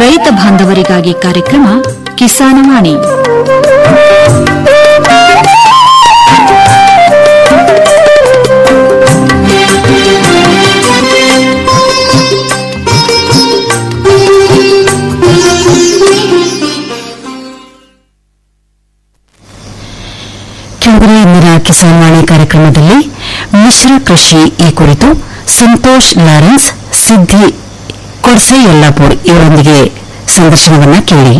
ರೈತ ಬಾಂಧವರಿಗಾಗಿ ಕಾರ್ಯಕ್ರಮ ಕಿಸಾನವಾಣಿ ಕೆಳಗಡೆ ಇಂದಿನ ಕಿಸಾನ್ವಾಣಿ ಕಾರ್ಯಕ್ರಮದಲ್ಲಿ ಮಿಶ್ರ ಕೃಷಿ ಈ ಕುರಿತು ಸಂತೋಷ್ ಲಾರೆನ್ಸ್ ಸಿದ್ದಿ ಕೊಡ್ಸೆ ಯಲ್ಲಾಪುರ್ ಇವರೊಂದಿಗೆ ಸಂದರ್ಶನವನ್ನ ಕೇಳಿ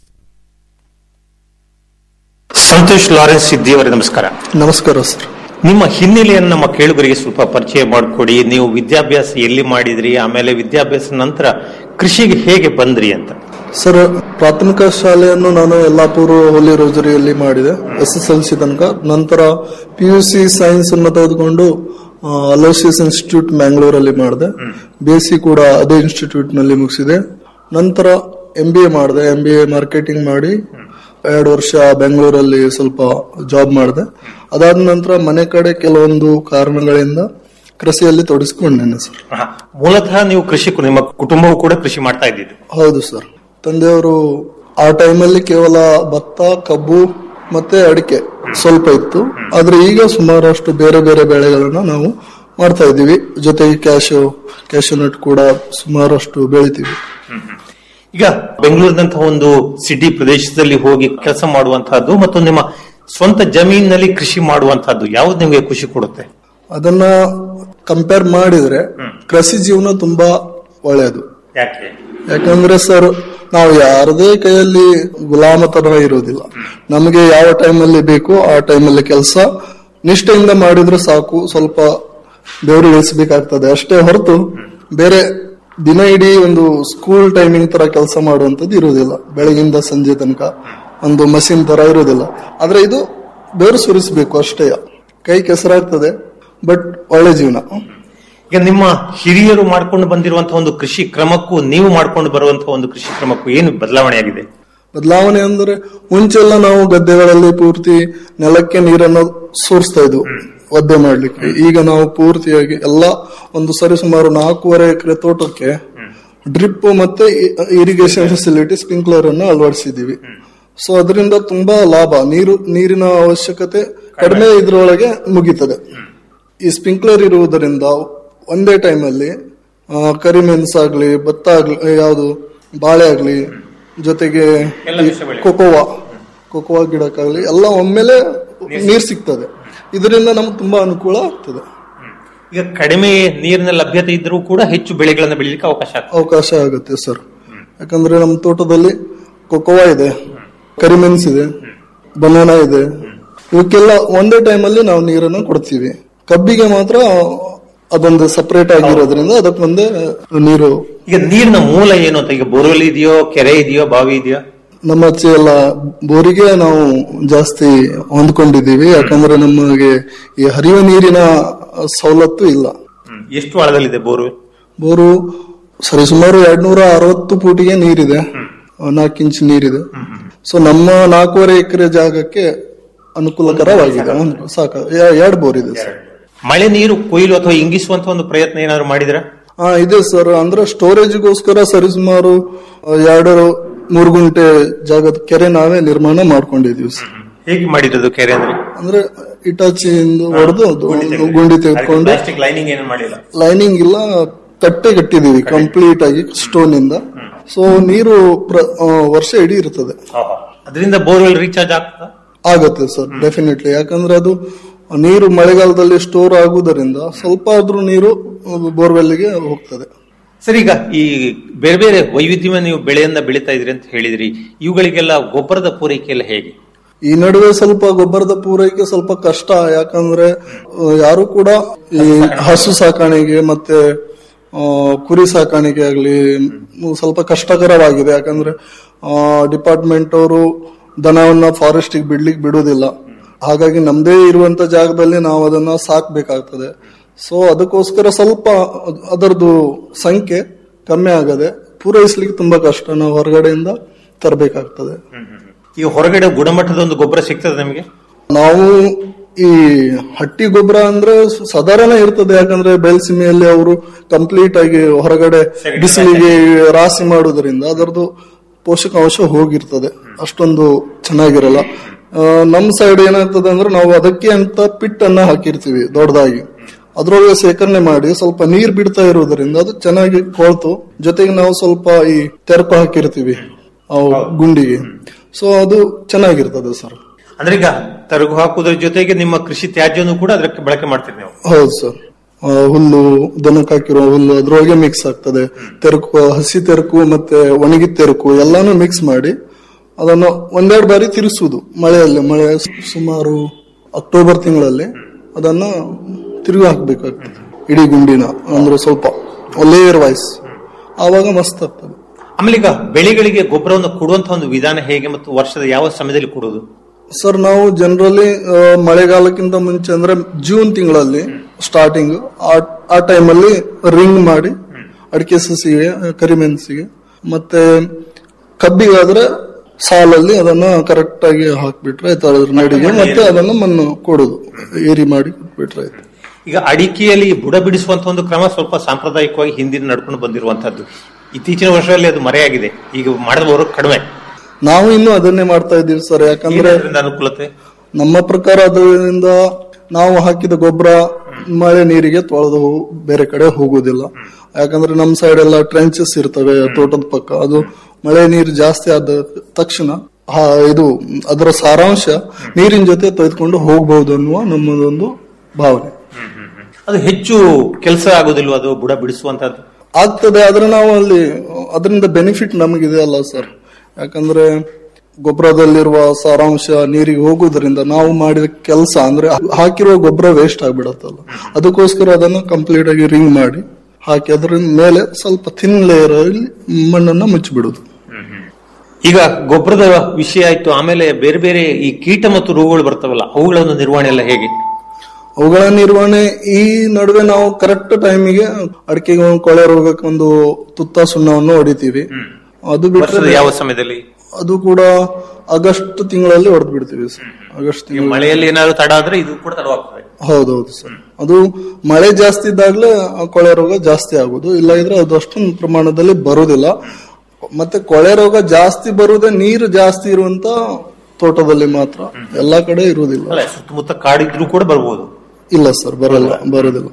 ಸಂತೋಷ್ ಲಾರೆನ್ಸ್ ಸಿದ್ದಿ ಅವರೇ ನಮಸ್ಕಾರ ನಮಸ್ಕಾರ ಸರ್ ನಿಮ್ಮ ಹಿನ್ನೆಲೆಯನ್ನು ನಮ್ಮ ಕೇಳುಗರಿಗೆ ಸ್ವಲ್ಪ ಪರಿಚಯ ಮಾಡಿಕೊಡಿ ನೀವು ವಿದ್ಯಾಭ್ಯಾಸ ಎಲ್ಲಿ ಮಾಡಿದ್ರಿ ಆಮೇಲೆ ವಿದ್ಯಾಭ್ಯಾಸ ನಂತರ ಕೃಷಿಗೆ ಹೇಗೆ ಬಂದ್ರಿ ಅಂತ ಸರ್ ಪ್ರಾಥಮಿಕ ಶಾಲೆಯನ್ನು ನಾನು ಯಲ್ಲಾಪುರ ಹೋಲಿ ರೋಜರಿಯಲ್ಲಿ ಮಾಡಿದೆ ಎಸ್ ಎಸ್ ಎಲ್ ಸಿ ತನಕ ನಂತರ ಪಿ ಯು ಸಿ ಸೈನ್ಸ್ ಅನ್ನು ತೆಗೆದುಕೊಂಡು ಅಲೋಸಿಯಸ್ ಇನ್ಸ್ಟಿಟ್ಯೂಟ್ ಮ್ಯಾಂಗ್ಳೂರಲ್ಲಿ ಮಾಡಿದೆ ಬಿ ಎಸ್ ಸಿ ಕೂಡ ಅದೇ ಇನ್ಸ್ಟಿಟ್ಯೂಟ್ ನಲ್ಲಿ ಮುಗಿಸಿದೆ ನಂತರ ಎಂ ಬಿ ಎ ಮಾಡಿದೆ ಎಂ ಬಿ ಎ ಮಾರ್ಕೆಟಿಂಗ್ ಮಾಡಿ ಎರಡು ವರ್ಷ ಬೆಂಗಳೂರಲ್ಲಿ ಸ್ವಲ್ಪ ಜಾಬ್ ಮಾಡಿದೆ ಅದಾದ ನಂತರ ಮನೆ ಕಡೆ ಕೆಲವೊಂದು ಕಾರಣಗಳಿಂದ ಕೃಷಿಯಲ್ಲಿ ತೊಡಗಿಸ್ಕೊಂಡೇನೆ ಸರ್ ಆಹಾ. ಮೂಲತಃ ನೀವು ಕೃಷಿಕು ನಿಮ್ಮ ಕುಟುಂಬವು ಕೂಡ ಕೃಷಿ ಮಾಡ್ತಾ ಇದ್ದಿದ್ದು ಹೌದು ಸರ್ ತಂದೆಯವರು ಆ ಟೈಮಲ್ಲಿ ಕೇವಲ ಭತ್ತ ಕಬ್ಬು ಮತ್ತೆ ಅಡಿಕೆ ಸ್ವಲ್ಪ ಇತ್ತು ಆದ್ರೆ ಈಗ ಸುಮಾರಷ್ಟು ಬೇರೆ ಬೇರೆ ಬೆಳೆಗಳನ್ನ ನಾವು ಮಾಡ್ತಾ ಇದ್ದೀವಿ ಜೊತೆಗೆ ಕ್ಯಾಶು ಕ್ಯಾಶು ನಟ್ ಕೂಡ ಸುಮಾರಷ್ಟು ಬೆಳಿತೀವಿ ಈಗ ಬೆಂಗಳೂರಿನಂತಹ ಒಂದು ಸಿಟಿ ಪ್ರದೇಶದಲ್ಲಿ ಹೋಗಿ ಕೆಲಸ ಮಾಡುವಂತಹದ್ದು ಮತ್ತು ನಿಮ್ಮ ಸ್ವಂತ ಜಮೀನಿನಲ್ಲಿ ಕೃಷಿ ಮಾಡುವಂತಹದ್ದು ಯಾವ್ದು ನಿಮಗೆ ಖುಷಿ ಕೊಡುತ್ತೆ ಅದನ್ನ ಕಂಪೇರ್ ಮಾಡಿದ್ರೆ ಕೃಷಿ ಜೀವನ ತುಂಬಾ ಒಳ್ಳೆಯದು ಯಾಕೆ ಯಾಕಂದ್ರೆ ಸರ್ ನಾವು ಯಾರದೇ ಕೈಯಲ್ಲಿ ಗುಲಾಮತನ ಇರೋದಿಲ್ಲ ನಮಗೆ ಯಾವ ಟೈಮಲ್ಲಿ ಬೇಕು ಆ ಟೈಮಲ್ಲಿ ಕೆಲಸ ನಿಷ್ಠೆಯಿಂದ ಮಾಡಿದ್ರೆ ಸಾಕು ಸ್ವಲ್ಪ ಬೆವರು ಇಳಿಸಬೇಕಾಗ್ತದೆ ಅಷ್ಟೇ ಹೊರತು ಬೇರೆ ದಿನ ಇಡೀ ಒಂದು ಸ್ಕೂಲ್ ಟೈಮಿಂಗ್ ತರ ಕೆಲಸ ಮಾಡುವಂತದ್ದು ಇರುವುದಿಲ್ಲ ಬೆಳಗಿಂದ ಸಂಜೆ ತನಕ ಒಂದು ಮಷಿನ್ ತರ ಇರುವುದಿಲ್ಲ ಆದ್ರೆ ಇದು ಬೆವರು ಸುರಿಸಬೇಕು ಅಷ್ಟೇ ಕೈ ಕೆಸರಾಗ್ತದೆ ಬಟ್ ಒಳ್ಳೆ ಜೀವನ ಈಗ ನಿಮ್ಮ ಹಿರಿಯರು ಮಾಡ್ಕೊಂಡು ಬಂದಿರುವಂತಹ ಒಂದು ಕೃಷಿ ಕ್ರಮಕ್ಕೂ ನೀವು ಮಾಡ್ಕೊಂಡು ಬರುವಂತಹ ಒಂದು ಕೃಷಿ ಕ್ರಮಕ್ಕೂ ಏನು ಬದಲಾವಣೆ ಆಗಿದೆ ಬದಲಾವಣೆ ಅಂದ್ರೆ ಮುಂಚೆಲ್ಲ ನಾವು ಗದ್ದೆಗಳಲ್ಲಿ ಪೂರ್ತಿ ನೆಲಕ್ಕೆ ನೀರನ್ನು ಸೋರಿಸ್ತಾ ಇದ್ವು ಒದ್ದೆ ಮಾಡ್ಲಿಕ್ಕೆ ಈಗ ನಾವು ಪೂರ್ತಿಯಾಗಿ ಎಲ್ಲ ಒಂದು ಸರಿ ಸುಮಾರು ನಾಲ್ಕೂವರೆ ಎಕರೆ ತೋಟಕ್ಕೆ ಡ್ರಿಪ್ ಮತ್ತೆ ಇರಿಗೇಷನ್ ಫೆಸಿಲಿಟಿ ಸ್ಪ್ರಿಂಕ್ಲರ್ ಅನ್ನು ಅಳವಡಿಸಿದೀವಿ ಸೊ ಅದರಿಂದ ತುಂಬಾ ಲಾಭ ನೀರು ನೀರಿನ ಅವಶ್ಯಕತೆ ಕಡಿಮೆ ಇದ್ರೊಳಗೆ ಮುಗೀತದೆ ಈ ಸ್ಪ್ರಿಂಕ್ಲರ್ ಇರುವುದರಿಂದ ಒಂದೇ ಟೈಮಲ್ಲಿ ಕರಿಮೆಣಸು ಆಗ್ಲಿ ಭತ್ತ ಆಗ್ಲಿ ಯಾವುದು ಬಾಳೆ ಆಗ್ಲಿ ಜೊತೆಗೆ ಈ ಕೊಕೋವಾ ಕೊಕೋವಾ ಗಿಡಕ್ಕಾಗ್ಲಿ ಎಲ್ಲ ಒಮ್ಮೆಲೆ ನೀರ್ ಸಿಗ್ತದೆ ಇದರಿಂದ ನಮ್ಗೆ ತುಂಬಾ ಅನುಕೂಲ ಆಗ್ತದೆ ಈಗ ಕಡಿಮೆ ನೀರಿನ ಲಭ್ಯತೆ ಇದ್ರೂ ಕೂಡ ಹೆಚ್ಚು ಬೆಳೆಗಳನ್ನು ಬೆಳೀಲಿಕ್ಕೆ ಅವಕಾಶ ಆಗ್ತದೆ ಅವಕಾಶ ಆಗುತ್ತೆ ಸರ್ ಯಾಕಂದ್ರೆ ನಮ್ಮ ತೋಟದಲ್ಲಿ ಕೊಕೋವಾ ಇದೆ ಕರಿಮೆಣಸು ಇದೆ ಬನಾನಾ ಇದೆ ಇವಕ್ಕೆಲ್ಲ ಒಂದೇ ಟೈಮಲ್ಲಿ ನಾವು ನೀರನ್ನು ಕೊಡ್ತೀವಿ ಕಬ್ಬಿಗೆ ಮಾತ್ರ ಅದೊಂದು ಸಪರೇಟ್ ಆಗಿರೋದ್ರಿಂದ ಅದಕ್ಕೊಂದೇ ನೀರು ಈಗ ನೀರಿನ ಮೂಲ ಏನು ಅಂತ ಈಗ ಬೋರ್ವೆಲ್ ಇದೆಯೋ ಕೆರೆ ಇದೆಯೋ ಬಾವಿ ಇದೆಯೋ ನಮ್ಮ ಆಚೆ ಎಲ್ಲ ಬೋರಿಗೆ ನಾವು ಜಾಸ್ತಿ ಹೊಂದ್ಕೊಂಡಿದ್ದೀವಿ ಯಾಕಂದ್ರೆ ನಮಗೆ ಈ ಹರಿಯುವ ನೀರಿನ ಸವಲತ್ತು ಇಲ್ಲ ಎಷ್ಟು ಆಳದಲ್ಲಿದೆ ಬೋರ್ವೆಲ್ ಬೋರು ಸರಿಸುಮಾರು ಎರಡ್ನೂರ ಅರವತ್ತು ಫೂಟಿಗೆ ನೀರಿದೆ ನಾಲ್ಕು ಇಂಚ್ ನೀರಿದೆ ಸೊ ನಮ್ಮ ನಾಲ್ಕೂವರೆ ಎಕರೆ ಜಾಗಕ್ಕೆ ಅನುಕೂಲಕರವಾಗಿದೆ ಒಂದು ಸಾಕ ಎ- ಎರಡು ಬೋರ್ ಇದೆ ಸರ್ ಮಳೆ ನೀರು ಕೊಯ್ಲು ಅಥವಾ ಇಂಗಿಸುವಂತ ಒಂದು ಪ್ರಯತ್ನ ಏನಾದ್ರು ಮಾಡಿದ್ರ ಹಾ ಇದೆ ಸರ್ ಅಂದ್ರೆ ಸ್ಟೋರೇಜ್ಗೋಸ್ಕರ ಸರಿಸುಮಾರು ಆ, ಎರಡು ಮೂರು ಗುಂಟೆ ಜಾಗದ ಕೆರೆ ನಾವೇ ನಿರ್ಮಾಣ ಮಾಡ್ಕೊಂಡಿದೀವಿ ಸರ್ ಹೇಗೆ ಮಾಡಿರೋದು ಕೆರೆ ಅಂದ್ರೆ ಅಂದ್ರೆ ಇಟಾಚಿಯಿಂದ ಹೊಡೆದು ಅದು ಒಂದು ಗುಂಡಿ ತೆಗೆದುಕೊಂಡು ಪ್ಲಾಸ್ಟಿಕ್ ಲೈನಿಂಗ್ ಏನು ಮಾಡಿಲ್ಲ ಲೈನಿಂಗ್ ಇಲ್ಲ ತಟ್ಟೆ ಕಟ್ಟಿದೀವಿ ಕಂಪ್ಲೀಟ್ ಆಗಿ ಸ್ಟೋನ್ ಇಂದ ಸೊ ನೀರು ಪ್ರ- ಆ, ವರ್ಷ ಇಡೀ ಇರ್ತದೆ ಅದರಿಂದ ಬೋರ್ವೆಲ್ ರೀಚಾರ್ಜ್ ಆಗ್ತದ ಆಗತ್ತೆ ಸರ್ ಡೆಫಿನೆಟ್ಲಿ ಯಾಕಂದ್ರೆ ಅದು ನೀರು ಮಳೆಗಾಲದಲ್ಲಿ ಸ್ಟೋರ್ ಆಗುವುದರಿಂದ ಸ್ವಲ್ಪ ಆದ್ರೂ ನೀರು ಬೋರ್ವೆಲ್ಗೆ ಹೋಗ್ತದೆ ಸರ್ ಈಗ ಈ ಬೇರೆ ಬೇರೆ ವೈವಿಧ್ಯಮಯ ನೀವು ಬೆಳೆಯನ್ನ ಬೆಳೀತಾ ಇದ್ರಿ ಅಂತ ಹೇಳಿದ್ರಿ ಇವುಗಳಿಗೆಲ್ಲ ಗೊಬ್ಬರದ ಪೂರೈಕೆ ಎಲ್ಲ ಹೇಗೆ ಈ ನಡುವೆ ಸ್ವಲ್ಪ ಗೊಬ್ಬರದ ಪೂರೈಕೆ ಸ್ವಲ್ಪ ಕಷ್ಟ ಯಾಕಂದ್ರೆ ಆ, ಯಾರು ಕೂಡ ಈ ಹಸು ಸಾಕಾಣಿಕೆ ಮತ್ತೆ ಆ, ಕುರಿ ಸಾಕಾಣಿಕೆ ಆಗ್ಲಿ ಮ್, ಸ್ವಲ್ಪ ಕಷ್ಟಕರವಾಗಿದೆ ಯಾಕಂದ್ರೆ ಡಿಪಾರ್ಟ್ಮೆಂಟ್ ಅವರು ದನವನ್ನ ಫಾರೆಸ್ಟ್ ಬಿಡ್ಲಿಕ್ಕೆ ಬಿಡುವುದಿಲ್ಲ ಹಾಗಾಗಿ ನಮ್ದೇ ಇರುವಂತ ಜಾಗದಲ್ಲಿ ನಾವು ಅದನ್ನ ಸಾಕ್ಬೇಕಾಗ್ತದೆ ಸೊ ಅದಕ್ಕೋಸ್ಕರ ಸ್ವಲ್ಪ ಅದರದ್ದು ಸಂಖ್ಯೆ ಕಮ್ಮಿ ಆಗದೆ ಪೂರೈಸ್ಲಿಕ್ಕೆ ತುಂಬಾ ಕಷ್ಟ ನಾವು ಹೊರಗಡೆಯಿಂದ ತರಬೇಕಾಗ್ತದೆ ಈಗ ಹೊರಗಡೆ ಗುಣಮಟ್ಟದ ಒಂದು ಗೊಬ್ಬರ ಸಿಗ್ತದೆ ನಮಗೆ ನಾವು ಈ ಹಟ್ಟಿ ಗೊಬ್ಬರ ಅಂದ್ರೆ ಸ- ಸಾಧಾರಣ ಇರ್ತದೆ ಯಾಕಂದ್ರೆ ಬಯಲುಸೀಮೆಯಲ್ಲಿ ಅವರು ಕಂಪ್ಲೀಟ್ ಆಗಿ ಹೊರಗಡೆ ಬಿಸಿಲಿಗೆ ರಾಶಿ ಮಾಡುವುದರಿಂದ ಅದರದ್ದು ಪೋಷಕಾಂಶ ಹೋಗಿರ್ತದೆ ಅಷ್ಟೊಂದು ಚೆನ್ನಾಗಿರಲ್ಲ ಆ, ನಮ್ ಸೈಡ್ ಏನಾಗ್ತದೆ ಅಂದ್ರೆ ನಾವು ಅದಕ್ಕೆ ಅಂತ ಪಿಟ್ ಅನ್ನ ಹಾಕಿರ್ತೀವಿ ದೊಡ್ಡದಾಗಿ ಅದ್ರೊಳಗೆ ಸೇಕರಣೆ ಮಾಡಿ ಸ್ವಲ್ಪ ನೀರ್ ಬಿಡ್ತಾ ಇರೋದ್ರಿಂದ ಅದು ಚೆನ್ನಾಗಿ ಕೊಳ್ತು ಜೊತೆಗೆ ನಾವು ಸ್ವಲ್ಪ ಈ ತೆರಪು ಹಾಕಿರ್ತೀವಿ ಅವು ಗುಂಡಿಗೆ ಸೊ ಅದು ಚೆನ್ನಾಗಿರ್ತದೆ ಸರ್ ಅಂದ್ರೆ ಈಗ ತರಗು ಹಾಕುವುದ್ರ ಜೊತೆಗೆ ನಿಮ್ಮ ಕೃಷಿ ತ್ಯಾಜ್ಯವನ್ನು ಕೂಡ ಅದಕ್ಕೆ ಬಳಕೆ ಮಾಡ್ತೀರಿ ನೀವು ಹೌದು ಸರ್ ಆ, ಹುಲ್ಲು ದನಕ್ಕೆ ಹಾಕಿರೋ ಹುಲ್ಲು ಅದ್ರೊಳಗೆ ಮಿಕ್ಸ್ ಆಗ್ತದೆ ತೆರಕು ಹಸಿ ತೆರಕು ಮತ್ತೆ ಒಣಗಿದ ತೆರಕು ಎಲ್ಲಾನು ಮಿಕ್ಸ್ ಮಾಡಿ ಅದನ್ನು ಒಂದೆರಡು ಬಾರಿ ತಿರುಗಿಸುವುದು ಮಳೆಯಲ್ಲಿ ಮಳೆ ಸು- ಸುಮಾರು ಅಕ್ಟೋಬರ್ ತಿಂಗಳಲ್ಲಿ ಅದನ್ನ ತಿರುಗಿ ಹಾಕ್ಬೇಕಾಗ್ತದೆ ಇಡೀ ಗುಂಡಿನ ಅಂದ್ರೆ ಸ್ವಲ್ಪ ಲೇಯರ್ ವೈಸ್ ಆವಾಗ ಮಸ್ತ್ ಆಗ್ತದೆ ಆಮೇಲೆ ಈಗ ಬೆಳೆಗಳಿಗೆ ಗೊಬ್ಬರವನ್ನು ಕೊಡುವಂತಹ ಒಂದು ವಿಧಾನ ಹೇಗೆ ಮತ್ತು ವರ್ಷದ ಯಾವ ಸಮಯದಲ್ಲಿ ಕೊಡುವುದು ಸರ್ ನಾವು ಜನರಲಿ ಮಳೆಗಾಲಕ್ಕಿಂತ ಮುಂಚೆ ಅಂದ್ರೆ ಜೂನ್ ತಿಂಗಳಲ್ಲಿ ಸ್ಟಾರ್ಟಿಂಗ್ ಆ ಟೈಮಲ್ಲಿ ರಿಂಗ್ ಮಾಡಿ ಅಡಿಕೆ ಸಸಿಗೆ ಕರಿಮೆಣಸಿಗೆ ಮತ್ತೆ ಕಬ್ಬಿಗಾದ್ರೆ ಸಾಲಲ್ಲಿ ಅದನ್ನ ಕರೆಕ್ಟ್ ಆಗಿ ಹಾಕ್ಬಿಟ್ರೆ ಆಯ್ತು ಅದ್ರ ನಡಿಗೆ ಮತ್ತೆ ಅದನ್ನು ಮಣ್ಣು ಕೊಡುದು ಏರಿ ಮಾಡಿ ಬಿಟ್ರೆ ಆಯ್ತು ಈಗ ಅಡಿಕೆಯಲ್ಲಿ ಬುಡ ಬಿಡಿಸುವಂತ ಒಂದು ಕ್ರಮ ಸ್ವಲ್ಪ ಸಾಂಪ್ರದಾಯಿಕವಾಗಿ ಹಿಂದಿನ ನಡ್ಕೊಂಡು ಬಂದಿರುವಂತದ್ದು ಇತ್ತೀಚಿನ ವರ್ಷಗಳಲ್ಲಿ ಅದು ಮರೆಯಾಗಿದೆ ಈಗ ಮಾಡಿದವರು ಕಡಿಮೆ ನಾವು ಇನ್ನು ಅದನ್ನೇ ಮಾಡ್ತಾ ಇದ್ದೀವಿ ಸರ್ ಯಾಕಂದ್ರೆ ಏನಾದ್ರಿಂದ ಅನುಕೂಲತೆ ನಮ್ಮ ಪ್ರಕಾರ ಅದರಿಂದ ನಾವು ಹಾಕಿದ ಗೊಬ್ಬರ ಮಳೆ ನೀರಿಗೆ ತೊಳೆದು ಬೇರೆ ಕಡೆ ಹೋಗುದಿಲ್ಲ ಯಾಕಂದ್ರೆ ನಮ್ಮ ಸೈಡ್ ಎಲ್ಲ ಟ್ರೆಂಚಸ್ ಇರ್ತವೆ ತೋಟದ ಪಕ್ಕ ಅದು ಮಳೆ ನೀರು ಜಾಸ್ತಿ ಆದ ತಕ್ಷಣ ಆ, ಇದು ಅದರ ಸಾರಾಂಶ ನೀರಿನ ಜೊತೆ ತೆಗೆದುಕೊಂಡು ಹೋಗಬಹುದು ಅನ್ನುವ ನಮ್ಮದೊಂದು ಭಾವನೆ ಅದು ಹೆಚ್ಚು ಕೆಲಸ ಆಗೋದಿಲ್ವ ಅದು ಬುಡ ಬಿಡಿಸುವಂತದ್ದು ಆಗ್ತದೆ ಆದ್ರೆ ನಾವು ಅಲ್ಲಿ ಅದರಿಂದ ಬೆನಿಫಿಟ್ ನಮಗಿದೆ ಅಲ್ಲ ಸರ್ ಯಾಕಂದ್ರೆ ಗೊಬ್ಬರದಲ್ಲಿರುವ ಸಾರಾಂಶ ನೀರಿಗೆ ಹೋಗುವುದರಿಂದ ನಾವು ಮಾಡಿದ ಕೆಲಸ ಅಂದ್ರೆ ಹಾಕಿರುವ ಗೊಬ್ಬರ ವೇಸ್ಟ್ ಆಗ್ಬಿಡತ್ತಲ್ಲ ಅದಕ್ಕೋಸ್ಕರ ಅದನ್ನು ಕಂಪ್ಲೀಟ್ ಆಗಿ ರಿಂಗ್ ಮಾಡಿ ಹಾಕಿ ಅದರ ಮೇಲೆ ಸ್ವಲ್ಪ ಥಿನ್ ಲೇಯರ್ ಅಲ್ಲಿ ಮಣ್ಣನ್ನ ಮುಚ್ಚಿಬಿಡುದು ಈಗ ಗೊಬ್ಬರದ ವಿಷಯ ಆಯ್ತು ಆಮೇಲೆ ಬೇರೆ ಬೇರೆ ಈ ಕೀಟ ಮತ್ತು ರೋಗಗಳು ಬರ್ತಾವಲ್ಲ ಅವುಗಳ ಒಂದು ನಿರ್ವಹಣೆ ಎಲ್ಲ ಹೇಗೆ ಅವುಗಳ ನಿರ್ವಹಣೆ ಈ ನಡುವೆ ನಾವು ಕರೆಕ್ಟ್ ಟೈಮಿಗೆ ಅಡಿಕೆಗೆ ಒಂದು ಕೊಳೆ ರೋಗಕ್ಕೆ ಒಂದು ತುತ್ತ ಸುಣ್ಣವನ್ನು ಹೊಡಿತೀವಿ ಅದು ವರ್ಷದ ಬಿಟ್ಟರೆ ಯಾವ ಸಮಯದಲ್ಲಿ ಅದು ಕೂಡ ಆಗಸ್ಟ್ ತಿಂಗಳಲ್ಲಿ ಹೊಡೆದು ಬಿಡ್ತೀವಿ ಸರ್ ಆಗಸ್ಟ್ ಈಗ ತಿಂಗಳು ಮಳೆಯಲ್ಲಿ ಏನಾದ್ರು ತಡ ಆದ್ರೆ ಇದು ಕೂಡ ತಡವಾಗ್ತದೆ ಹೌದೌದು ಸರ್ ಅದು ಮಳೆ ಜಾಸ್ತಿ ಇದ್ದಾಗಲೇ ಆ ಕೊಳೆ ರೋಗ ಜಾಸ್ತಿ ಆಗುದು ಇಲ್ಲ ಇದ್ರೆ ಅದು ಅಷ್ಟೊಂದು ಪ್ರಮಾಣದಲ್ಲಿ ಬರುವುದಿಲ್ಲ ಮತ್ತೆ ಕೊಳೆ ರೋಗ ಜಾಸ್ತಿ ಬರುವುದೇ ನೀರು ಜಾಸ್ತಿ ಇರುವಂತ ತೋಟದಲ್ಲಿ ಮಾತ್ರ ಎಲ್ಲಾ ಕಡೆ ಇರುವುದಿಲ್ಲ ಅಲ್ಲ ಸುತ್ತಮುತ್ತ ಕಾಡಿದ್ರು ಕೂಡ ಬರ್ಬೋದು ಇಲ್ಲ ಸರ್ ಬರಲ್ಲ ಬರುದಿಲ್ಲ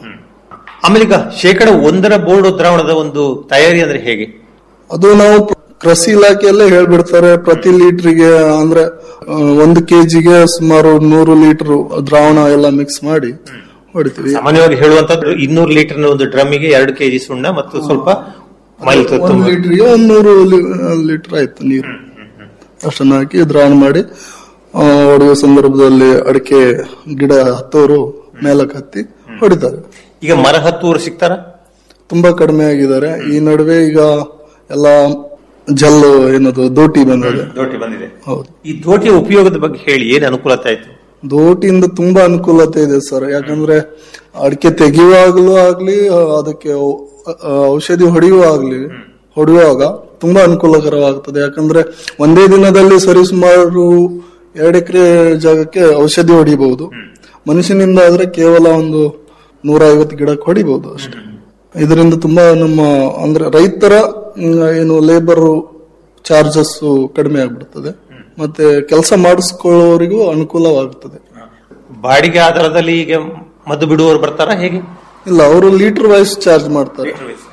ಆಮೇಲೆ ಈಗ ಶೇಕಡ ಒಂದರ ಬೋರ್ಡ್ ದ್ರಾವಣದ ಒಂದು ತಯಾರಿ ಅಂದ್ರೆ ಹೇಗೆ ಅದು ನಾವು ಪ್ರ- ಕೃಷಿ ಇಲಾಖೆಯಲ್ಲೇ ಹೇಳ್ಬಿಡ್ತಾರೆ ಪ್ರತಿ ಲೀಟರ್ಗೆ ಅಂದ್ರೆ ಆ, ಒಂದು ಕೆಜಿಗೆ ಸುಮಾರು ನೂರು ಲೀಟರ್ ದ್ರಾವಣ ಎಲ್ಲ ಮಿಕ್ಸ್ ಮಾಡಿ ಹೊಡಿತೀವಿ ಸಾಮಾನ್ಯವಾಗಿ ಹೇಳುವಂತದ್ದು ಇನ್ನೂರು ಲೀಟರ್ನ ಒಂದು ಡ್ರಮ್ಮಿಗೆ ಎರಡು ಕೆಜಿ ಸುಣ್ಣ ಮತ್ತು ಸ್ವಲ್ಪ ಮೈಲ್ ಒಂದ್ ಲೀಟರ್ಗೆ ಒಂದ್ ನೂರು ಲೀಟರ್ ಆಯ್ತು ನೀರು ಅಷ್ಟನ್ನ ಹಾಕಿ ದ್ರಾವಣ ಮಾಡಿ ಆ, ಹೊಡೆಯುವ ಸಂದರ್ಭದಲ್ಲಿ ಅಡಿಕೆ ಗಿಡ ಹತ್ತೋರು ಮೇಲಕ್ಕೆ ಹತ್ತಿ ಹೊಡಿತಾರೆ ಈಗ ಮರ ಹತ್ತುವರು ಸಿಗ್ತಾರ ತುಂಬಾ ಕಡಿಮೆ ಆಗಿದ್ದಾರೆ ಈ ನಡುವೆ ಈಗ ಎಲ್ಲ ಜಲ್ಲು ಏನದು ದೋಟಿ ಬಂದಿದೆ ದೋಟಿ ಬಂದಿದೆ ಹೌದು ಈ ದೋಟಿಯ ಉಪಯೋಗದ ಬಗ್ಗೆ ಹೇಳಿ ಏನ್ ಅನುಕೂಲತೆ ಆಯ್ತು ದೋಟಿಯಿಂದ ತುಂಬಾ ಅನುಕೂಲತೆ ಇದೆ ಸರ್ ಯಾಕಂದ್ರೆ ಅಡಿಕೆ ತೆಗೆಯುವಾಗಲೂ ಆಗ್ಲಿ ಆ, ಅದಕ್ಕೆ ಔ- ಆ, ಔಷಧಿ ಹೊಡೆಯುವಾಗ್ಲಿ ಹೊಡೆಯುವಾಗ ತುಂಬಾ ಅನುಕೂಲಕರವಾಗ್ತದೆ ಯಾಕಂದ್ರೆ ಒಂದೇ ದಿನದಲ್ಲಿ ಸರಿಸುಮಾರು ಎರಡು ಎಕರೆ ಜಾಗಕ್ಕೆ ಔಷಧಿ ಹೊಡಿಬಹುದು ಮನುಷ್ಯನಿಂದ ಆದ್ರೆ ಕೇವಲ ಒಂದು ನೂರ ಐವತ್ತು ಗಿಡಕ್ಕೆ ಹೊಡಿಬಹುದು ಅಷ್ಟೇ ಇದರಿಂದ ತುಂಬಾ ನಮ್ಮ ಅಂದ್ರೆ ರೈತರ ಮ್, ಏನು ಲೇಬರ್ ಚಾರ್ಜಸ್ ಕಡಿಮೆ ಆಗ್ಬಿಡ್ತದೆ ಮತ್ತೆ ಕೆಲಸ ಮಾಡಿಸ್ಕೊಳ್ಳೋರಿಗೂ ಅನುಕೂಲವಾಗುತ್ತದೆ ಬಾಡಿಗೆ ಆಧಾರದಲ್ಲಿ ಈಗ ಮದ್ದು ಬಿಡುವವರು ಬರ್ತಾರ ಹೇಗೆ ಇಲ್ಲ ಅವರು ಲೀಟರ್ ವೈಸ್ ಚಾರ್ಜ್ ಮಾಡ್ತಾರೆ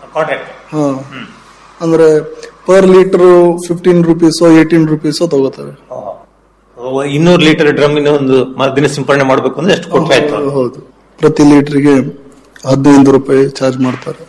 ಹಾ ಅಂದ್ರೆ ಪರ್ ಲೀಟರ್ ಫಿಫ್ಟೀನ್ ರುಪೀಸೋ ಏಟೀನ್ ರುಪೀಸೋ ತಗೋತಾರೆ ಇನ್ನೂರು ಲೀಟರ್ ಡ್ರಮ್ಮಿನ ಒಂದು ದಿನ ಸಿಂಪಡಣೆ ಮಾಡಬೇಕು ಅಂದ್ರೆ ಎಷ್ಟು ಕೊಟ್ಟರೆ ಆಯ್ತು ಹೌದು ಪ್ರತಿ ಲೀಟರ್ಗೆ ಹದಿನೈದು ರೂಪಾಯಿ ಚಾರ್ಜ್ ಮಾಡ್ತಾರೆ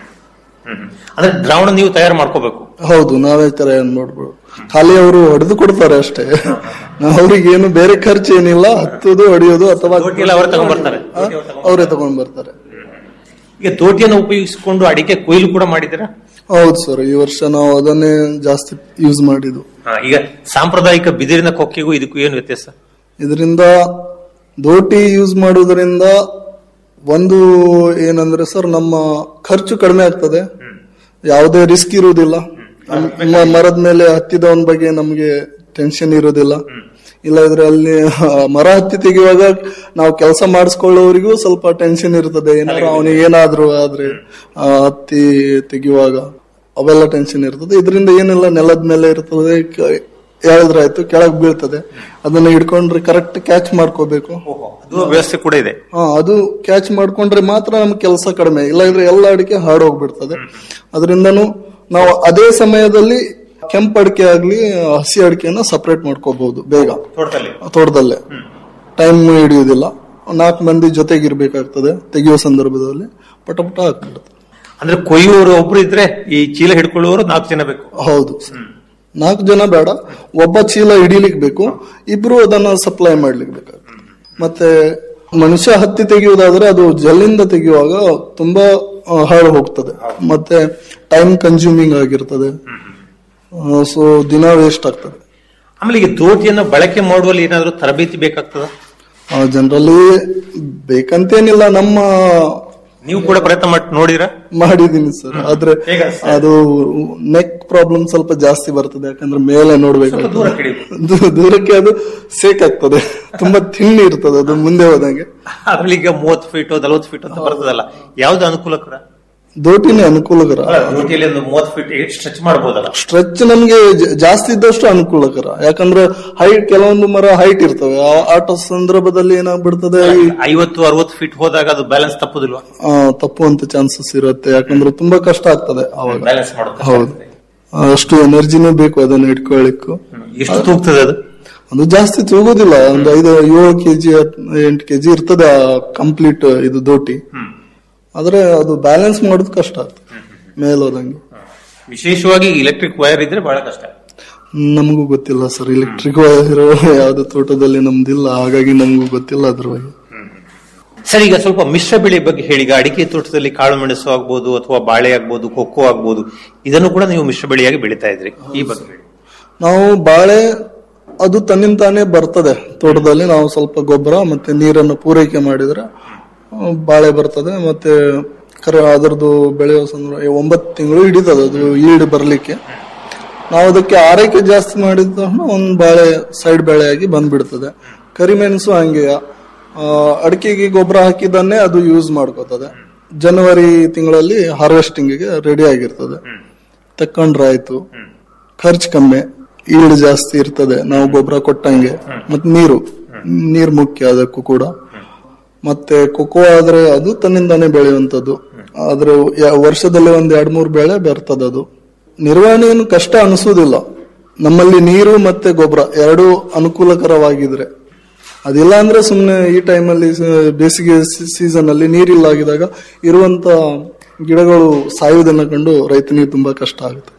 ಅಂದ್ರೆ ದ್ರಾವಣ ನೀವು ತಯಾರು ಮಾಡ್ಕೋಬೇಕು ಹೌದು ನಾವೇ ತರ ಏನ್ ಮಾಡ್ಬೋದು ಖಾಲಿ ಅವರು ಹೊಡೆದು ಕೊಡ್ತಾರೆ ಅಷ್ಟೇ ಅವ್ರಿಗೆ ಏನು ಬೇರೆ ಖರ್ಚು ಏನಿಲ್ಲ ಹತ್ತೋದು ಹೊಡೆಯೋದು ಅಥವಾ ದೋಟಿ ಎಲ್ಲ ಅವರೇ ತಗೊಂಡ್ಬರ್ತಾರೆ. ಹಾ? ಅವರೇ ತಗೊಂಡ್ ಬರ್ತಾರೆ ಈಗ ದೋಟಿಯನ್ನು ಉಪಯೋಗಿಸಿಕೊಂಡು ಅಡಿಕೆ ಕೊಯ್ಲು ಕೂಡ ಮಾಡಿದ್ದೀರಾ ಹೌದು ಸರ್ ಈ ವರ್ಷ ನಾವು ಅದನ್ನೇ ಜಾಸ್ತಿ ಯೂಸ್ ಮಾಡಿದ್ದು ಹಾ, ಈಗ ಸಾಂಪ್ರದಾಯಿಕ ಬಿದಿರಿನ ಕೊಕ್ಕೆಗೂ ಇದಕ್ಕೂ ಏನು ವ್ಯತ್ಯಾಸ ಇದರಿಂದ ದೋಟಿ ಯೂಸ್ ಮಾಡುವುದರಿಂದ ಒಂದು ಏನಂದ್ರೆ ಸರ್ ನಮ್ಮ ಖರ್ಚು ಕಡಿಮೆ ಆಗ್ತದೆ ಯಾವುದೇ ರಿಸ್ಕ್ ಇರುವುದಿಲ್ಲ ಮ- ಮರದ ಮೇಲೆ ಹತ್ತಿದವನ ಬಗ್ಗೆ ನಮಗೆ ಟೆನ್ಷನ್ ಇರುವುದಿಲ್ಲ ಇಲ್ಲದ್ರೆ ಅಲ್ಲಿ ಆ, ಮರ ಹತ್ತಿ ತೆಗೆಯುವಾಗ ನಾವು ಕೆಲಸ ಮಾಡಿಸ್ಕೊಳ್ಳೋರಿಗೂ ಸ್ವಲ್ಪ ಟೆನ್ಷನ್ ಇರ್ತದೆ ಏನಾದ್ರು ಅವನಿಗೆ ಏನಾದ್ರು ಆದ್ರೆ ಆ, ಹತ್ತಿ ತೆಗೆಯುವಾಗ ಅವೆಲ್ಲ ಟೆನ್ಷನ್ ಇರ್ತದೆ ಇದರಿಂದ ಏನಿಲ್ಲ ನೆಲದ ಮೇಲೆ ಇರ್ತದೆ ಕ- ಎಳೆದ್ರಾಯ್ತು ಕೆಳಗ್ ಬೀಳ್ತದೆ ಅದನ್ನ ಹಿಡ್ಕೊಂಡ್ರೆ ಕರೆಕ್ಟ್ ಕ್ಯಾಚ್ ಮಾಡ್ಕೋಬೇಕು ಅದು ವ್ಯವಸ್ಥೆ ಕೂಡ ಇದೆ ಹಾ ಅದು ಕ್ಯಾಚ್ ಮಾಡ್ಕೊಂಡ್ರೆ ಮಾತ್ರ ನಮ್ಗೆ ಕೆಲಸ ಕಡಿಮೆ ಇಲ್ಲಾಂದ್ರೆ ಎಲ್ಲ ಅಡಿಕೆ ಹಾಡೋಗ್ಬಿಡ್ತದೆ ಅದರಿಂದನೂ ನಾವು ಅದೇ ಸಮಯದಲ್ಲಿ ಕೆಂಪು ಅಡಿಕೆ ಆಗ್ಲಿ ಹಸಿ ಅಡಿಕೆಯನ್ನ ಸಪರೇಟ್ ಮಾಡ್ಕೋಬಹುದು ಬೇಗ ತೋಟದಲ್ಲಿ ತೋಟದಲ್ಲೇ ಟೈಮ್ ಹಿಡಿಯುವುದಿಲ್ಲ ನಾಲ್ಕು ಮಂದಿ ಜೊತೆಗಿರ್ಬೇಕಾಗ್ತದೆ ತೆಗೆಯುವ ಸಂದರ್ಭದಲ್ಲಿ ಪಟ ಪಟ ಹಾಕ್ಬಿಡುತ್ತೆ ಅಂದ್ರೆ ಕೊಯ್ಯುವವರು ಒಬ್ರು ಇದ್ರೆ ಈ ಚೀಲ ಹಿಡ್ಕೊಳ್ಳುವವರು ನಾಲ್ಕು ಜನ ಬೇಕು ಹೌದು ನಾಲ್ಕು ಜನ ಬೇಡ ಒಬ್ಬ ಚೀಲ ಹಿಡಿಲಿಕ್ಕೆ ಬೇಕು ಇಬ್ರು ಅದನ್ನ ಸಪ್ಲೈ ಮಾಡ್ಲಿಕ್ಕೆ ಬೇಕಾಗ್ತದೆ ಮತ್ತೆ ಮನುಷ್ಯ ಹತ್ತಿ ತೆಗೆಯುವುದಾದ್ರೆ ಅದು ಜಲ್ಲಿಂದ ತೆಗೆಯುವಾಗ ತುಂಬಾ ಆ, ಹಾಳು ಹೋಗ್ತದೆ ಮತ್ತೆ ಟೈಮ್ ಕನ್ಸ್ಯೂಮಿಂಗ್ ಆಗಿರ್ತದೆ ಸೊ ದಿನ ವೇಸ್ಟ್ ಆಗ್ತದೆ ಆಮೇಲೆ ಈಗ ದೋಟಿಯನ್ನ ಬಳಕೆ ಮಾಡುವಲ್ಲಿ ಏನಾದ್ರು ತರಬೇತಿ ಬೇಕಾಗ್ತದ ಜನರಲಿ ಬೇಕಂತೇನಿಲ್ಲ ನಮ್ಮ ನೀವು ಕೂಡ ಪ್ರಯತ್ನ ಮಾಡಿ ನೋಡಿರ ಮಾಡಿದೀನಿ ಸರ್ ಆದ್ರೆ ಹೇಗೆ ಅನ್ಸುತ್ತೆ? ಅದು ನೆಕ್ ಪ್ರಾಬ್ಲಮ್ ಸ್ವಲ್ಪ ಜಾಸ್ತಿ ಬರ್ತದೆ ಯಾಕಂದ್ರೆ ಮೇಲೆ ಸ್ವಲ್ಪ ದೂರ ನೋಡ್ಬೇಕಾಗ್ತದೆ ಕಿಡಿಬೇಕು. ದೂ- ದೂರಕ್ಕೆ ಅದು ಸೇಕ್ ಆಗ್ತದೆ ತುಂಬಾ ತಿನ್ನಿ ಇರ್ತದೆ ಅದು ಮುಂದೆ ಹೋದಂಗೆ ಅದ್ರಲ್ಲಿ ಈಗ ಮೂವತ್ತು ಫೀಟ್ ನಲವತ್ತು ಫೀಟ್ ಅಂತ ಬರ್ತದಲ್ಲ ಯಾವ್ದು ಅನುಕೂಲಕರ ದೋಟಿನೇ ಅನುಕೂಲಕರ ದೋಟಿಯಲ್ಲಿ ಒಂದು ಮೂವತ್ತು ಫೀಟ್ ಸ್ಟ್ರೆಚ್ ಮಾಡಬಹುದಲ್ಲ ಸ್ಟ್ರೆಚ್ ನಮ್ಗೆ ಜ- ಜಾಸ್ತಿ ಇದ್ದಷ್ಟು ಅನುಕೂಲಕರ ಯಾಕಂದ್ರೆ ಹೈಟ್ ಕೆಲವೊಂದು ಮರ ಹೈಟ್ ಇರ್ತವೆ ಆ- ಆಟ ಸಂದರ್ಭದಲ್ಲಿ ಏನಾಗ್ಬಿಡ್ತದೆ ಈ, ಐವತ್ತು ಅರವತ್ತು ಫೀಟ್ ಹೋದಾಗ ಅದು ಬ್ಯಾಲೆನ್ಸ್ ತಪ್ಪುದಿಲ್ವಾ ಆ, ತಪ್ಪುವಂತ ಚಾನ್ಸಸ್ ಇರುತ್ತೆ ಯಾಕಂದ್ರೆ ತುಂಬಾ ಕಷ್ಟ ಆಗ್ತದೆ ಅವಾಗ ಬ್ಯಾಲೆನ್ಸ್ ಮಾಡೋದು ಹೌದು ಅಷ್ಟು ಎನರ್ಜಿನೂ ಬೇಕು ಅದನ್ನ ಇಟ್ಕೊಳ್ಳಿಕ್ಕೂ ಎಷ್ಟು ತೂಗ್ತದೆ ಅದು ಅದು ಜಾಸ್ತಿ ತೂಗೋದಿಲ್ಲ ಒಂದು ಐದು ಏಳು ಕೆಜಿ ಎಂಟು ಕೆಜಿ ಇರ್ತದೆ ಕಂಪ್ಲೀಟ್ ಇದು ದೋಟಿ ಆದ್ರೆ ಅದು ಬ್ಯಾಲೆನ್ಸ್ ಮಾಡೋದು ಕಷ್ಟ ಆಗ್ತದೆ ಮೇಲೋದಂಗೆ ವಿಶೇಷವಾಗಿ ಇಲೆಕ್ಟ್ರಿಕ್ ವೈರ್ ಇದ್ರೆ ಬಹಳ ಕಷ್ಟ ನಮಗೂ ಗೊತ್ತಿಲ್ಲ ಸರ್ ಎಲೆಕ್ಟ್ರಿಕ್ ವೈರ್ ಯಾವ್ದು ತೋಟದಲ್ಲಿ ನಮ್ದಿಲ್ಲ ಹಾಗಾಗಿ ನಮಗೂ ಗೊತ್ತಿಲ್ಲ ಅದ್ರ ಬಗ್ಗೆ ಸರ್ ಈಗ ಸ್ವಲ್ಪ ಮಿಶ್ರ ಬೆಳೆ ಬಗ್ಗೆ ಹೇಳಿ ಈಗ ಅಡಿಕೆ ತೋಟದಲ್ಲಿ ಕಾಳು ಮೆಣಸು ಆಗ್ಬೋದು ಅಥವಾ ಬಾಳೆ ಆಗ್ಬೋದು ಕೊಕ್ಕೋ ಆಗ್ಬೋದು ಇದನ್ನು ಕೂಡ ನೀವು ಮಿಶ್ರ ಬೆಳೆಯಾಗಿ ಬೆಳಿತಾ ಇದ್ರಿ ಈ ಬಗ್ಗೆ ಹೇಳಿ ನಾವು ಬಾಳೆ ಅದು ತನ್ನಿಂದ ತಾನೇ ಬರ್ತದೆ ತೋಟದಲ್ಲಿ ನಾವು ಸ್ವಲ್ಪ ಗೊಬ್ಬರ ಮತ್ತೆ ನೀರನ್ನು ಪೂರೈಕೆ ಮಾಡಿದ್ರೆ ಆ, ಬಾಳೆ ಬರ್ತದೆ ಮತ್ತೆ ಕರೆ ಅದರದ್ದು ಬೆಳೆಯೋ ಸಂದರ್ಭ ಒಂಬತ್ತು ತಿಂಗಳು ಹಿಡಿತದೆ ಅದು ಈಡ್ ಬರ್ಲಿಕ್ಕೆ ನಾವು ಅದಕ್ಕೆ ಆರೈಕೆ ಜಾಸ್ತಿ ಮಾಡಿದ ತಕ್ಷಣ ಒಂದು ಬಾಳೆ ಸೈಡ್ ಬೆಳೆಯಾಗಿ ಬಂದ್ಬಿಡ್ತದೆ ಕರಿಮೆಣಸು ಹಂಗೆ ಆ, ಅಡಿಕೆಗೆ ಗೊಬ್ಬರ ಹಾಕಿದ್ದನ್ನೇ ಅದು ಯೂಸ್ ಮಾಡ್ಕೋತದೆ ಜನವರಿ ತಿಂಗಳಲ್ಲಿ ಹಾರ್ವೆಸ್ಟಿಂಗಿಗೆ ರೆಡಿ ಆಗಿರ್ತದೆ ತಕೊಂಡ್ರೆ ಆಯ್ತು ಖರ್ಚು ಕಮ್ಮಿ ಈಲ್ಡ್ ಜಾಸ್ತಿ ಇರ್ತದೆ ನಾವು ಗೊಬ್ಬರ ಕೊಟ್ಟಂಗೆ ಮತ್ತೆ ನೀರು ನೀರು ಮುಖ್ಯ ಅದಕ್ಕೂ ಕೂಡ ಮತ್ತೆ ಕೊಕೋ ಆದ್ರೆ ಅದು ತನ್ನಿಂದಾನೇ ಬೆಳೆಯುವಂತದ್ದು ಆದ್ರೆ ಯ- ವರ್ಷದಲ್ಲಿ ಒಂದ್ ಎರಡ್ ಮೂರ್ ಬೆಳೆ ಬರ್ತದೆ ಅದು ನಿರ್ವಹಣೆ ಏನು ಕಷ್ಟ ಅನಿಸುವುದಿಲ್ಲ ನಮ್ಮಲ್ಲಿ ನೀರು ಮತ್ತೆ ಗೊಬ್ಬರ ಎರಡೂ ಅನುಕೂಲಕರವಾಗಿದ್ರೆ ಅದಿಲ್ಲ ಅಂದ್ರೆ ಸುಮ್ನೆ ಈ ಟೈಮಲ್ಲಿ ಬೇಸಿಗೆ ಸೀಸನ್ ಅಲ್ಲಿ ನೀರಿಲ್ಲ ಆಗಿದಾಗ ಇರುವಂತ ಗಿಡಗಳು ಸಾಯುವುದನ್ನ ಕಂಡು ರೈತನಿಗೆ ತುಂಬಾ ಕಷ್ಟ ಆಗುತ್ತೆ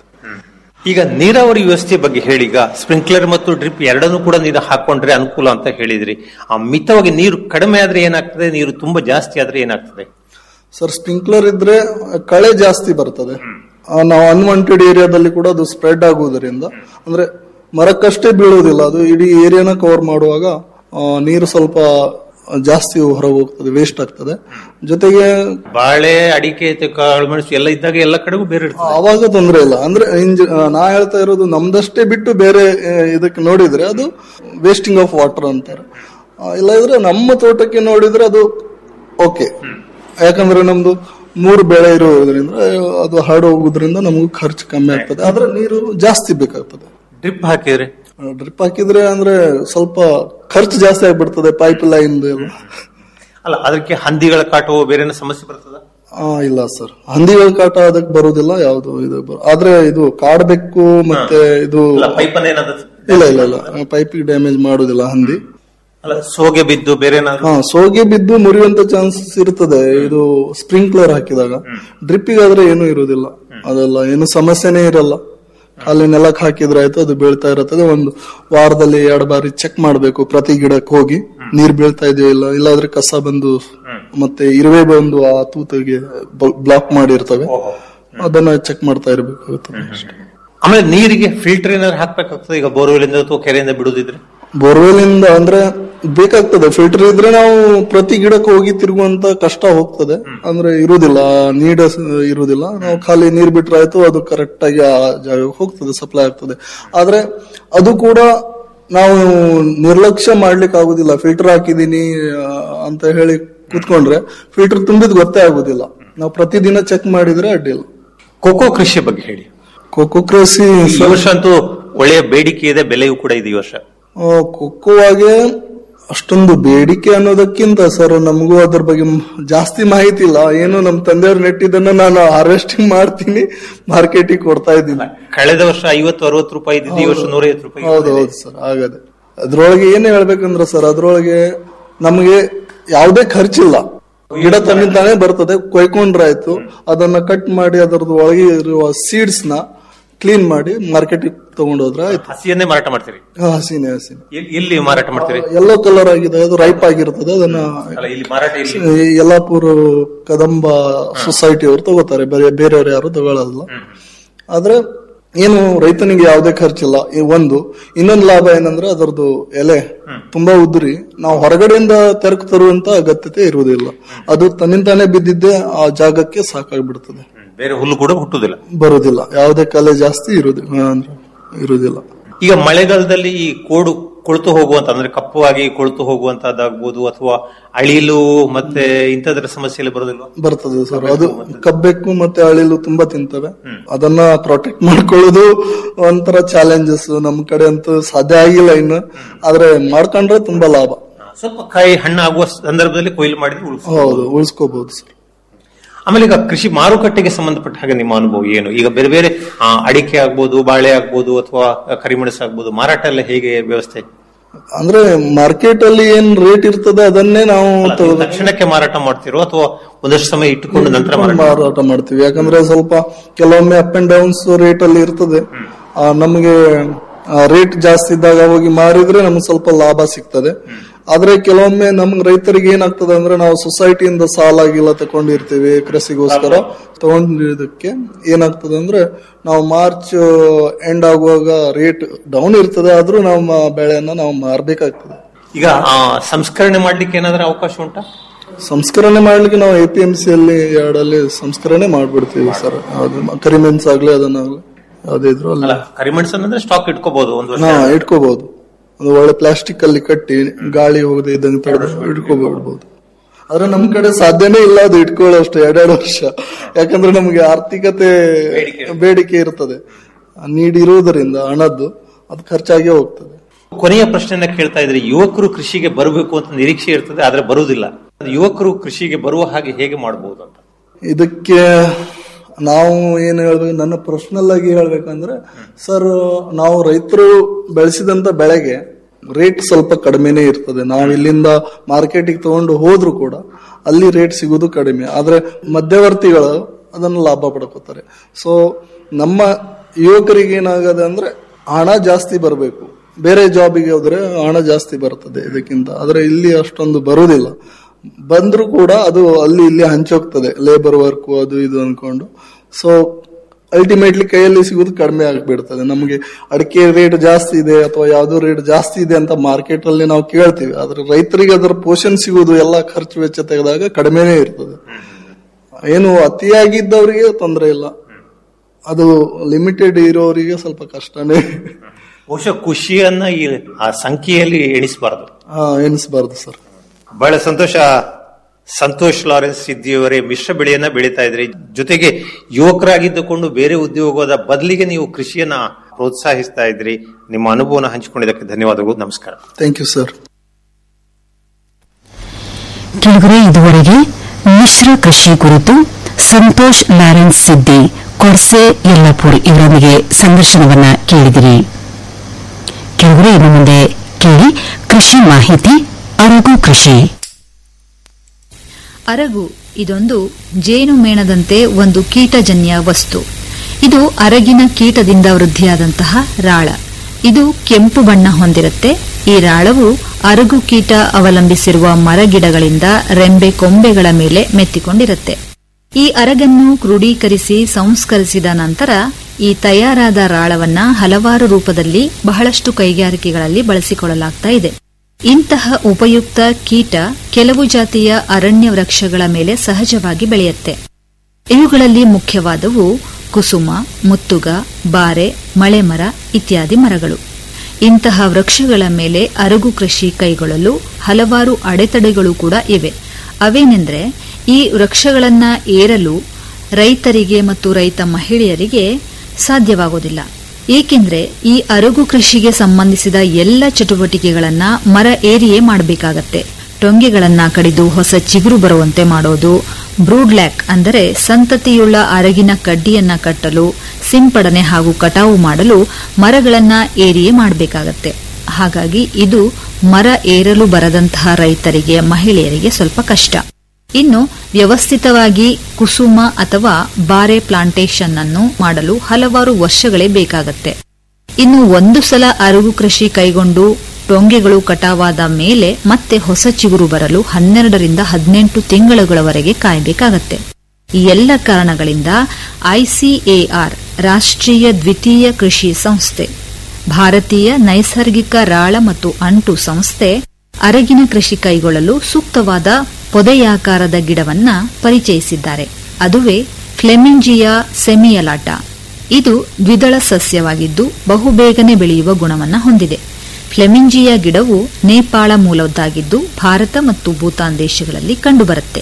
ಈಗ ನೀರಾವರಿ ವ್ಯವಸ್ಥೆ ಬಗ್ಗೆ ಹೇಳಿ ಈಗ ಸ್ಪ್ರಿಂಕ್ಲರ್ ಮತ್ತು ಡ್ರಿಪ್ ಎರಡನ್ನೂ ಕೂಡ ನೀರು ಹಾಕೊಂಡ್ರೆ ಅನುಕೂಲ ಅಂತ ಹೇಳಿದ್ರಿ ಆ ಮಿತವಾಗಿ ನೀರು ಕಡಿಮೆ ಆದ್ರೆ ಏನಾಗ್ತದೆ ನೀರು ತುಂಬಾ ಜಾಸ್ತಿ ಆದ್ರೆ ಏನಾಗ್ತದೆ ಸರ್ ಸ್ಪ್ರಿಂಕ್ಲರ್ ಇದ್ರೆ ಕಳೆ ಜಾಸ್ತಿ ಬರ್ತದೆ ಆ, ನಾವು ಅನ್ವಾಂಟೆಡ್ ಏರಿಯಾದಲ್ಲಿ ಕೂಡ ಅದು ಸ್ಪ್ರೆಡ್ ಆಗುವುದರಿಂದ ಅಂದ್ರೆ ಮರಕ್ಕಷ್ಟೇ ಬೀಳುವುದಿಲ್ಲ ಅದು ಇಡೀ ಏರಿಯಾನ ಕವರ್ ಮಾಡುವಾಗ ಆ, ನೀರು ಸ್ವಲ್ಪ ಜಾಸ್ತಿ ಹೊರಗೆ ಹೋಗ್ತದೆ ವೇಸ್ಟ್ ಆಗ್ತದೆ ಜೊತೆಗೆ ಬಾಳೆ ಅಡಿಕೆ ತೆ- ಕಾಳು ಮೆಣಸು ಎಲ್ಲ ಇದ್ದಾಗ ಎಲ್ಲ ಕಡೆಗೂ ಬೇರೆ ಇರ್ತದೆ ಆವಾಗ ತೊಂದರೆ ಇಲ್ಲ ಅಂದ್ರೆ ಇಂಜ- ಆ, ನಾ ಹೇಳ್ತಾ ಇರೋದು ನಮ್ದಷ್ಟೇ ಬಿಟ್ಟು ಬೇರೆ ಆ, ಇದಕ್ಕೆ ನೋಡಿದ್ರೆ ಅದು ವೇಸ್ಟಿಂಗ್ ಆಫ್ ವಾಟರ್ ಅಂತಾರೆ ಆ, ಇಲ್ಲದಿದ್ರೆ ನಮ್ಮ ತೋಟಕ್ಕೆ ನೋಡಿದ್ರೆ ಅದು ಓಕೆ ಯಾಕಂದ್ರೆ ನಮ್ದು ಮೂರು ಬೆಳೆ ಇರೋದ್ರಿಂದ ಅದು ಹಾಡು ಹೋಗೋದ್ರಿಂದ ನಮಗೂ ಖರ್ಚು ಕಮ್ಮಿ ಆಗ್ತದೆ ಆದ್ರೆ ನೀರು ಜಾಸ್ತಿ ಬೇಕಾಗ್ತದೆ ಡ್ರಿಪ್ ಹಾಕಿದ್ರೆ ಡ್ರಿಪ್ ಹಾಕಿದ್ರೆ ಅಂದ್ರೆ ಸ್ವಲ್ಪ ಖರ್ಚು ಜಾಸ್ತಿ ಆಗ್ಬಿಡ್ತದೆ ಪೈಪ್ ಲೈನ್ ಎಲ್ಲ ಅಲ್ಲ ಅದಕ್ಕೆ ಹಂದಿಗಳ ಕಾಟವು ಬೇರೆ ಸಮಸ್ಯೆ ಬರ್ತದ ಆ, ಇಲ್ಲ ಸರ್ ಹಂದಿಗಳ ಕಾಟ ಅದಕ್ಕೆ ಬರುದಿಲ್ಲ ಯಾವುದು ಇದು ಬರು- ಆದ್ರೆ ಇದು ಕಾಡ್ಬೆಕ್ಕು ಮತ್ತೆ ಇದು ಅಲ್ಲ ಪೈಪನ್ನ ಏನಾದ್ರು ಇಲ್ಲ ಇಲ್ಲ ಇಲ್ಲ ಪೈಪಿಗೆ ಡ್ಯಾಮೇಜ್ ಮಾಡುದಿಲ್ಲ ಹಂದಿ ಅಲ್ಲ ಸೋಗೆ ಬಿದ್ದು ಬೇರೆ ಏನಾದ್ರು ಹಾ ಸೋಗೆ ಬಿದ್ದು ಮುರಿಯುವಂತ ಚಾನ್ಸಸ್ ಇರ್ತದೆ ಇದು ಸ್ಪ್ರಿಂಕ್ಲರ್ ಹಾಕಿದಾಗ ಡ್ರಿಪ್ಪಿಗಾದ್ರೆ ಏನೂ ಇರುವುದಿಲ್ಲ ಅದೆಲ್ಲ ಏನು ಸಮಸ್ಯೆನೇ ಇರಲ್ಲ ಖಾಲಿ ನೆಲಕ್ಕೆ ಹಾಕಿದ್ರೆ ಆಯ್ತು ಅದು ಬೀಳ್ತಾ ಇರುತ್ತದೆ ಒಂದು ವಾರದಲ್ಲಿ ಎರಡು ಬಾರಿ ಚೆಕ್ ಮಾಡಬೇಕು ಪ್ರತಿ ಗಿಡಕ್ಕೆ ಹೋಗಿ ನೀರ್ ಬೀಳ್ತಾ ಇದೆಯೋ ಇಲ್ಲ ಇಲ್ಲಾದ್ರೆ ಕಸ ಬಂದು ಮತ್ತೆ ಇರುವೆ ಬಂದು ಆ ತೂತಿಗೆ ಬ್ಲಾಕ್ ಮಾಡಿರ್ತವೆ ಅದನ್ನ ಚೆಕ್ ಮಾಡ್ತಾ ಇರ್ಬೇಕಾಗುತ್ತದೆ ಅಷ್ಟೇ ಆಮೇಲೆ ನೀರಿಗೆ ಫಿಲ್ಟರ್ ಏನಾದ್ರು ಹಾಕ್ಬೇಕಾಗ್ತದೆ ಈಗ ಬೋರ್ವೆಲ್ ಇಂದ ಅಥವಾ ಕೆರೆಯಿಂದ ಬಿಡುದಿದ್ರೆ ಬೋರ್ವೆಲ್ ಇಂದ ಅಂದ್ರೆ ಬೇಕಾಗ್ತದೆ ಫಿಲ್ಟರ್ ಇದ್ರೆ ನಾವು ಪ್ರತಿ ಗಿಡಕ್ಕೆ ಹೋಗಿ ತಿರುಗುವಂತ ಕಷ್ಟ ಹೋಗ್ತದೆ ಅಂದ್ರೆ ಇರುವುದಿಲ್ಲ ನೀಡ ಇರುವುದಿಲ್ಲ ನಾವು ಖಾಲಿ ನೀರ್ ಬಿಟ್ರೆ ಆಯ್ತು ಅದು ಕರೆಕ್ಟ್ ಆಗಿ ಆ ಜಾಗಕ್ಕೆ ಹೋಗ್ತದೆ ಸಪ್ಲೈ ಆಗ್ತದೆ ಆದ್ರೆ ಅದು ಕೂಡ ನಾವು ನಿರ್ಲಕ್ಷ್ಯ ಮಾಡ್ಲಿಕ್ಕೆ ಆಗುದಿಲ್ಲ ಫಿಲ್ಟರ್ ಹಾಕಿದೀನಿ ಆ, ಅಂತ ಹೇಳಿ ಕೂತ್ಕೊಂಡ್ರೆ ಫಿಲ್ಟರ್ ತುಂಬಿದ್ ಗೊತ್ತೇ ಆಗುದಿಲ್ಲ ನಾವು ಪ್ರತಿದಿನ ಚೆಕ್ ಮಾಡಿದ್ರೆ ಅಡ್ಡಿಲ್ಲ ಕೋಕೋ ಕೃಷಿಯ ಬಗ್ಗೆ ಹೇಳಿ ಕೊಕ್ಕೋ ಕೃಷಿ ಈ ವರ್ಷ ಅಂತೂ ಒಳ್ಳೆಯ ಬೇಡಿಕೆ ಇದೆ ಬೆಲೆಯೂ ಕೂಡ ಇದೆ ಈ ವರ್ಷ ಆ, ಕೊಕ್ಕೋವಾಗೆ ಅಷ್ಟೊಂದು ಬೇಡಿಕೆ ಅನ್ನೋದಕ್ಕಿಂತ ಸರ್ ನಮಗೂ ಅದ್ರ ಬಗ್ಗೆ ಮ್- ಜಾಸ್ತಿ ಮಾಹಿತಿ ಇಲ್ಲ ಏನು ನಮ್ ತಂದೆಯವ್ರು ನೆಟ್ಟಿದ್ದನ್ನ ನಾನು ಹಾರ್ವೆಸ್ಟಿಂಗ್ ಮಾಡ್ತೀನಿ ಮಾರ್ಕೆಟಿಗೆ ಕೊಡ್ತಾ ಇದ್ದೀನಿ ಕಳೆದ ವರ್ಷ ಐವತ್ತು ಅರವತ್ತು ರೂಪಾಯಿ ಇದ್ದಿದ್ದು ಈ ವರ್ಷ ನೂರ ಐವತ್ತು ರೂಪಾಯಿ ಹೌದು ಹೌದು ಸರ್ ಆಗದೆ ಅದ್ರೊಳಗೆ ಏನ್ ಹೇಳ್ಬೇಕಂದ್ರೆ ಸರ್ ಅದ್ರೊಳಗೆ ನಮಗೆ ಯಾವುದೇ ಖರ್ಚಿಲ್ಲ ಗಿಡ ತನ್ನಿಂದಾನೇ ಬರ್ತದೆ ಕೊಯ್ಕೊಂಡ್ರಾಯ್ತು ಅದನ್ನ ಕಟ್ ಮಾಡಿ ಅದರದ್ದು ಒಳಗೆ ಇರುವ ಸೀಡ್ಸ್ ನ ಕ್ಲೀನ್ ಮಾಡಿ ಮಾರ್ಕೆಟಿಗೆ ತಗೊಂಡೋದ್ರೆ ಆಯ್ತು ಹಸಿಯನ್ನೇ ಮಾರಾಟ ಮಾಡ್ತೀರಿ ಹಾ, ಹಸಿನೇ ಹಸಿನೇ ಎಲ್- ಎಲ್ಲಿ ಮಾರಾಟ ಮಾಡ್ತೀರಿ ಯೆಲ್ಲೋ ಕಲರ್ ಆಗಿದೆ ಅದು ರೈಪ್ ಆಗಿರ್ತದೆ ಅದನ್ನ ಅಲ್ಲ ಇಲ್ಲಿ ಮಾರಾಟ ಇಲ್ಲಿ ಈ ಯಲ್ಲಾಪುರ ಕದಂಬ ಸೊಸೈಟಿ ಅವರು ತಗೋತಾರೆ ಬೇರೆ ಬೇರೆಯವ್ರು ಯಾರು ತಗೊಳ್ಳಲ್ಲ ಆದ್ರೆ ಏನು ರೈತನಿಗೆ ಯಾವುದೇ ಖರ್ಚಿಲ್ಲ ಈ ಒಂದು ಇನ್ನೊಂದು ಲಾಭ ಏನಂದ್ರೆ ಅದರದ್ದು ಎಲೆ ತುಂಬಾ ಉದುರಿ ನಾವು ಹೊರಗಡೆಯಿಂದ ತೆರಕು ತರುವಂತ ಅಗತ್ಯತೆ ಇರುವುದಿಲ್ಲ ಅದು ತನ್ನಿಂತಾನೇ ಬಿದ್ದಿದ್ದೇ ಆ ಜಾಗಕ್ಕೆ ಸಾಕಾಗ್ಬಿಡ್ತದೆ ಹ್ಮ್. ಬೇರೆ ಹುಲ್ಲು ಕೂಡ ಹುಟ್ಟುದಿಲ್ಲ ಬರುದಿಲ್ಲ ಯಾವುದೇ ಕಲೆ ಜಾಸ್ತಿ ಇರುವುದಿಲ್ಲ ಅಂದ್ರೆ ಇರುವುದಿಲ್ಲ ಈಗ ಮಳೆಗಾಲದಲ್ಲಿ ಈ ಕೋಡು ಕೊಳ್ತು ಹೋಗುವಂತ ಅಂದ್ರೆ ಕಪ್ಪು ಆಗಿ ಕೊಳ್ತು ಹೋಗುವಂತದ್ದಾಗ್ಬೋದು ಅಥವಾ ಅಳಿಲು ಮತ್ತೆ ಇಂಥದ್ರ ಸಮಸ್ಯೆ ಎಲ್ಲ ಬರೋದಿಲ್ವಾ ಬರ್ತದೆ ಸರ್ ಅದು ಕಬ್ಬೆಕ್ಕು ಮತ್ತೆ ಅಳಿಲು ತುಂಬಾ ತಿಂತವೆ ಅದನ್ನ ಪ್ರೊಟೆಕ್ಟ್ ಮಾಡ್ಕೊಳ್ಳೋದು ಒಂಥರ ಚಾಲೆಂಜಸ್ ನಮ್ ಕಡೆ ಅಂತೂ ಸಾಧ್ಯ ಆಗಿಲ್ಲ ಇನ್ನು ಆದ್ರೆ ಮಾಡ್ಕೊಂಡ್ರೆ ತುಂಬಾ ಲಾಭ ಸ್ವಲ್ಪ ಕಾಯಿ ಹಣ್ಣು ಆಗುವ ಸಂದರ್ಭದಲ್ಲಿ ಕೊಯ್ಲು ಮಾಡಿದ್ರೆ ಉಳಿಸ ಹೌದು ಉಳಿಸ್ಕೋಬಹುದು ಸರ್ ಆಮೇಲೆ ಈಗ ಕೃಷಿ ಮಾರುಕಟ್ಟೆಗೆ ಸಂಬಂಧಪಟ್ಟ ಹಾಗೆ ನಿಮ್ಮ ಅನುಭವ ಏನು ಈಗ ಬೇರೆ ಬೇರೆ ಆ, ಅಡಿಕೆ ಆಗ್ಬೋದು ಬಾಳೆ ಆಗ್ಬೋದು ಅಥವಾ ಕರಿಮೆಣಸು ಆಗ್ಬೋದು ಮಾರಾಟ ಎಲ್ಲ ಹೇಗೆ ವ್ಯವಸ್ಥೆ ಅಂದ್ರೆ ಮಾರ್ಕೆಟ್ ಅಲ್ಲಿ ಏನ್ ರೇಟ್ ಇರ್ತದೆ ಅದನ್ನೇ ನಾವು ಅಲ್ಲ, ನೀವು ತಕ್ಷಣಕ್ಕೆ ಮಾರಾಟ ಮಾಡ್ತಿರೋ ಅಥವಾ ಒಂದಷ್ಟು ಸಮಯ ಇಟ್ಟುಕೊಂಡು ನಂತರ ಮಾರಾಟ ಮಾರಾಟ ಮಾಡ್ತೀವಿ ಯಾಕಂದ್ರೆ ಸ್ವಲ್ಪ ಕೆಲವೊಮ್ಮೆ ಅಪ್ ಅಂಡ್ ಡೌನ್ಸ್ ರೇಟ್ ಅಲ್ಲಿ ಇರ್ತದೆ ಆ, ನಮಗೆ ರೇಟ್ ಜಾಸ್ತಿ ಇದ್ದಾಗ ಹೋಗಿ ಮಾರಿದ್ರೆ ನಮ್ಗೆ ಸ್ವಲ್ಪ ಲಾಭ ಸಿಗ್ತದೆ ಆದ್ರೆ ಕೆಲವೊಮ್ಮೆ ನಮ್ಗೆ ರೈತರಿಗೆ ಏನಾಗ್ತದೆ ಅಂದ್ರೆ ನಾವು ಸೊಸೈಟಿಯಿಂದ ಸಾಲಾಗಿಲ್ಲ ತಕೊಂಡಿರ್ತೀವಿ ಕೃಷಿಗೋಸ್ಕರ ತಗೊಂಡಿರೋದಕ್ಕೆ ಏನಾಗ್ತದೆ ಅಂದ್ರೆ ನಾವು ಮಾರ್ಚ್ ಎಂಡ್ ಆಗುವಾಗ ರೇಟ್ ಡೌನ್ ಇರ್ತದೆ ಆದ್ರೂ ನಮ್ಮ ಬೆಳೆಯನ್ನ ನಾವು ಮಾರ್ಬೇಕಾಗ್ತದೆ ಈಗ ಆ, ಸಂಸ್ಕರಣೆ ಮಾಡ್ಲಿಕ್ಕೆ ಏನಾದ್ರೂ ಅವಕಾಶ ಉಂಟಾ ಸಂಸ್ಕರಣೆ ಮಾಡ್ಲಿಕ್ಕೆ ನಾವು ಎ ಪಿ ಎಂ ಸಿ ಅಲ್ಲಿ ಎರಡಲ್ಲಿ ಸಂಸ್ಕರಣೆ ಮಾಡ್ಬಿಡ್ತೀವಿ ಸರ್ ಅದು ಕರಿಮೆಣಸು ಆಗ್ಲಿ ಅದನ್ನಾಗ್ಲಿ ಯಾವ್ದೇ ಇದ್ರು ಅಲ್ಲಿ ಅಲ್ಲ ಕರಿಮೆಣಸನ್ನು ಅಂದ್ರೆ ಸ್ಟಾಕ್ ಇಟ್ಕೋಬಹುದು ಒಂದು ವರ್ಷ ಹಾ ಇಟ್ಕೋಬಹುದು ಒಂದು ಒಳ್ಳೆ ಪ್ಲಾಸ್ಟಿಕ್ ಅಲ್ಲಿ ಕಟ್ಟಿ ಗಾಳಿ ಹೋಗದೆ ಇದ್ದಂಗೆ ತಡೆದು ಇಟ್ಕೋಬಿಡ್ಬೋದು ಆದ್ರೆ ನಮ್ ಕಡೆ ಸಾಧ್ಯನೇ ಇಲ್ಲ ಅದು ಇಟ್ಕೊಳ್ಳೋಷ್ಟು ಎರಡೆರಡು ವರ್ಷ ಯಾಕಂದ್ರೆ ನಮ್ಗೆ ಆರ್ಥಿಕತೆ ಬೇಡಿಕೆ ಇರ್ತದೆ ನೀಡಿರುವುದರಿಂದ ಹಣದ್ದು ಅದು ಖರ್ಚಾಗೇ ಹೋಗ್ತದೆ ಕೊನೆಯ ಪ್ರಶ್ನೆಯನ್ನ ಕೇಳ್ತಾ ಇದ್ರೆ ಯುವಕರು ಕೃಷಿಗೆ ಬರಬೇಕು ಅಂತ ನಿರೀಕ್ಷೆ ಇರ್ತದೆ ಆದ್ರೆ ಬರುವುದಿಲ್ಲ ಯುವಕರು ಕೃಷಿಗೆ ಬರುವ ಹಾಗೆ ಹೇಗೆ ಮಾಡಬಹುದು ಅಂತ ಇದಕ್ಕೆ ನಾವು ಏನು ಹೇಳ್ಬೇಕು ನನ್ನ ಪರ್ಸನಲ್ ಆಗಿ ಹೇಳ್ಬೇಕಂದ್ರೆ ಸರ್ ನಾವು ರೈತರು ಬೆಳೆಸಿದಂತ ಬೆಳೆಗೆ ರೇಟ್ ಸ್ವಲ್ಪ ಕಡಿಮೆನೇ ಇರ್ತದೆ ನಾವು ಇಲ್ಲಿಂದ ಮಾರ್ಕೆಟಿಗೆ ತಗೊಂಡು ಹೋದ್ರು ಕೂಡ ಅಲ್ಲಿ ರೇಟ್ ಸಿಗೋದು ಕಡಿಮೆ ಆದ್ರೆ ಮಧ್ಯವರ್ತಿಗಳು ಅದನ್ನು ಲಾಭ ಪಡ್ಕೋತಾರೆ ಸೊ ನಮ್ಮ ಯುವಕರಿಗೆ ಏನಾಗದೆ ಅಂದ್ರೆ ಹಣ ಜಾಸ್ತಿ ಬರಬೇಕು ಬೇರೆ ಜಾಬಿಗೆ ಹೋದ್ರೆ ಹಣ ಜಾಸ್ತಿ ಬರ್ತದೆ ಇದಕ್ಕಿಂತ ಆದ್ರೆ ಇಲ್ಲಿ ಅಷ್ಟೊಂದು ಬರುವುದಿಲ್ಲ ಬಂದ್ರು ಕೂಡ ಅದು ಅಲ್ಲಿ ಇಲ್ಲಿ ಹಂಚೋಗ್ತದೆ ಲೇಬರ್ ವರ್ಕ್ ಅದು ಇದು ಅನ್ಕೊಂಡು ಸೊ ಅಲ್ಟಿಮೇಟ್ಲಿ ಕೈಯಲ್ಲಿ ಸಿಗೋದು ಕಡಿಮೆ ಆಗಿಬಿಡ್ತದೆ ನಮಗೆ ಅಡಿಕೆ ರೇಟ್ ಜಾಸ್ತಿ ಇದೆ ಅಥವಾ ಯಾವ್ದೋ ರೇಟ್ ಜಾಸ್ತಿ ಇದೆ ಅಂತ ಮಾರ್ಕೆಟ್ ಅಲ್ಲಿ ನಾವು ಕೇಳ್ತೀವಿ ಆದ್ರೆ ರೈತರಿಗೆ ಅದರ ಪೋಷಣೆ ಸಿಗೋದು ಎಲ್ಲ ಖರ್ಚು ವೆಚ್ಚ ತೆಗೆದಾಗ ಕಡಿಮೆನೇ ಇರ್ತದೆ ಏನು ಅತಿಯಾಗಿದ್ದವರಿಗೆ ತೊಂದರೆ ಇಲ್ಲ ಅದು ಲಿಮಿಟೆಡ್ ಇರೋರಿಗೆ ಸ್ವಲ್ಪ ಕಷ್ಟನೇ ಬಹುಶಃ ಖುಷಿಯನ್ನ ಈ ಆ ಸಂಖ್ಯೆಯಲ್ಲಿ ಎಣಿಸಬಾರದು ಹಾ ಎನಿಸ್ಬಾರ್ದು ಸರ್ ಬಹಳ ಸಂತೋಷ ಸಂತೋಷ್ ಲಾರೆನ್ಸ್ ಸಿದ್ದಿಯವರೇ ಮಿಶ್ರ ಬೆಳೆಯನ್ನ ಬೆಳೀತಾ ಇದ್ರಿ ಜೊತೆಗೆ ಯುವಕರಾಗಿದ್ದುಕೊಂಡು ಬೇರೆ ಉದ್ಯೋಗದ ಬದಲಿಗೆ ನೀವು ಕೃಷಿಯನ್ನ ಪ್ರೋತ್ಸಾಹಿಸ್ತಾ ಇದ್ರಿ ನಿಮ್ಮ ಅನುಭವನ ಹಂಚಿಕೊಂಡಿದ್ದಕ್ಕೆ ಧನ್ಯವಾದಗಳು ನಮಸ್ಕಾರ ಥ್ಯಾಂಕ್ ಯು ಸರ್ ಕೆಳಗರೆ ಇದುವರೆಗೆ ಮಿಶ್ರ ಕೃಷಿ ಕುರಿತು ಸಂತೋಷ್ ಲಾರೆನ್ಸ್ ಸಿದ್ದಿ ಕೊಡ್ಸೆ ಯಲ್ಲಾಪುರ್ ಇವರೊಂದಿಗೆ ಸಂದರ್ಶನವನ್ನ ಕೇಳಿದಿರಿ ಕೆಳಗರೆ ಇನ್ನು ಮುಂದೆ ಕೇಳಿ ಕೃಷಿ ಮಾಹಿತಿ ಅರಗು ಕೃಷಿ ಅರಗು ಇದೊಂದು ಜೇನು ಮೇಣದಂತೆ ಒಂದು ಕೀಟಜನ್ಯ ವಸ್ತು ಇದು ಅರಗಿನ ಕೀಟದಿಂದ ವೃದ್ಧಿಯಾದಂತಹ ರಾಳ ಇದು ಕೆಂಪು ಬಣ್ಣ ಹೊಂದಿರುತ್ತೆ ಈ ರಾಳವು ಅರಗು ಕೀಟ ಅವಲಂಬಿಸಿರುವ ಮರಗಿಡಗಳಿಂದ ರೆಂಬೆ ಕೊಂಬೆಗಳ ಮೇಲೆ ಮೆತ್ತಿಕೊಂಡಿರುತ್ತೆ ಈ ಅರಗನ್ನು ಕ್ರೋಢೀಕರಿಸಿ ಸಂಸ್ಕರಿಸಿದ ನಂತರ ಈ ತಯಾರಾದ ರಾಳವನ್ನ ಹಲವಾರು ರೂಪದಲ್ಲಿ ಬಹಳಷ್ಟು ಕೈಗಾರಿಕೆಗಳಲ್ಲಿ ಬಳಸಿಕೊಳ್ಳಲಾಗ್ತಾ ಇದೆ ಇಂತಹ ಉಪಯುಕ್ತ ಕೀಟ ಕೆಲವು ಜಾತಿಯ ಅರಣ್ಯ ವೃಕ್ಷಗಳ ಮೇಲೆ ಸಹಜವಾಗಿ ಬೆಳೆಯುತ್ತೆ ಇವುಗಳಲ್ಲಿ ಮುಖ್ಯವಾದವು ಕುಸುಮ ಮುತ್ತುಗ ಬಾರೆ ಮಳೆಮರ ಇತ್ಯಾದಿ ಮರಗಳು ಇಂತಹ ವೃಕ್ಷಗಳ ಮೇಲೆ ಅರಗು ಕೃಷಿ ಕೈಗೊಳ್ಳಲು ಹಲವಾರು ಅಡೆತಡೆಗಳು ಕೂಡ ಇವೆ ಅವೇನೆಂದರೆ ಈ ವೃಕ್ಷಗಳನ್ನ ಏರಲು ರೈತರಿಗೆ ಮತ್ತು ರೈತ ಮಹಿಳೆಯರಿಗೆ ಸಾಧ್ಯವಾಗುವುದಿಲ್ಲ ಏಕೆಂದರೆ ಈ ಅರಗು ಕೃಷಿಗೆ ಸಂಬಂಧಿಸಿದ ಎಲ್ಲ ಚಟುವಟಿಕೆಗಳನ್ನ ಮರ ಏರಿಯೇ ಮಾಡಬೇಕಾಗತ್ತೆ ಟೊಂಗೆಗಳನ್ನ ಕಡಿದು ಹೊಸ ಚಿಗುರು ಬರುವಂತೆ ಮಾಡೋದು ಬ್ರೂಡ್ಲ್ಯಾಕ್ ಅಂದರೆ ಸಂತತಿಯುಳ್ಳ ಅರಗಿನ ಕಡ್ಡಿಯನ್ನ ಕಟ್ಟಲು ಸಿಂಪಡಣೆ ಹಾಗೂ ಕಟಾವು ಮಾಡಲು ಮರಗಳನ್ನ ಏರಿಯೇ ಮಾಡಬೇಕಾಗತ್ತೆ ಹಾಗಾಗಿ ಇದು ಮರ ಏರಲು ಬರದಂತಹ ರೈತರಿಗೆ ಮಹಿಳೆಯರಿಗೆ ಸ್ವಲ್ಪ ಕಷ್ಟ ಇನ್ನು ವ್ಯವಸ್ಥಿತವಾಗಿ ಕುಸುಮ ಅಥವಾ ಬಾರೆ ಪ್ಲಾಂಟೇಶನ್ ಅನ್ನು ಮಾಡಲು ಹಲವಾರು ವರ್ಷಗಳೇ ಬೇಕಾಗತ್ತೆ ಇನ್ನು ಒಂದು ಸಲ ಅರಗು ಕೃಷಿ ಕೈಗೊಂಡು ಟೊಂಗೆಗಳು ಕಟಾವಾದ ಮೇಲೆ ಮತ್ತೆ ಹೊಸ ಚಿಗುರು ಬರಲು ಹನ್ನೆರಡರಿಂದ ಹದಿನೆಂಟು ತಿಂಗಳುಗಳವರೆಗೆ ಕಾಯಬೇಕಾಗತ್ತೆ ಈ ಎಲ್ಲ ಕಾರಣಗಳಿಂದ ಐಸಿಎಆರ್ ರಾಷ್ಟ್ರೀಯ ದ್ವಿತೀಯ ಕೃಷಿ ಸಂಸ್ಥೆ ಭಾರತೀಯ ನೈಸರ್ಗಿಕ ರಾಳ ಮತ್ತು ಅಂಟು ಸಂಸ್ಥೆ ಅರಗಿನ ಕೃಷಿ ಕೈಗೊಳ್ಳಲು ಸೂಕ್ತವಾದ ಪೊದೆಯಾಕಾರದ ಗಿಡವನ್ನ ಪರಿಚಯಿಸಿದ್ದಾರೆ ಅದುವೇ ಫ್ಲೆಮಿಂಜಿಯಾ ಸೆಮಿಯಲಾಟ ಇದು ದ್ವಿದಳ ಸಸ್ಯವಾಗಿದ್ದು ಬಹುಬೇಗನೆ ಬೆಳೆಯುವ ಗುಣವನ್ನ ಹೊಂದಿದೆ ಫ್ಲೆಮಿಂಜಿಯಾ ಗಿಡವು ನೇಪಾಳ ಮೂಲದ್ದಾಗಿದ್ದು ಭಾರತ ಮತ್ತು ಭೂತಾನ್ ದೇಶಗಳಲ್ಲಿ ಕಂಡುಬರುತ್ತೆ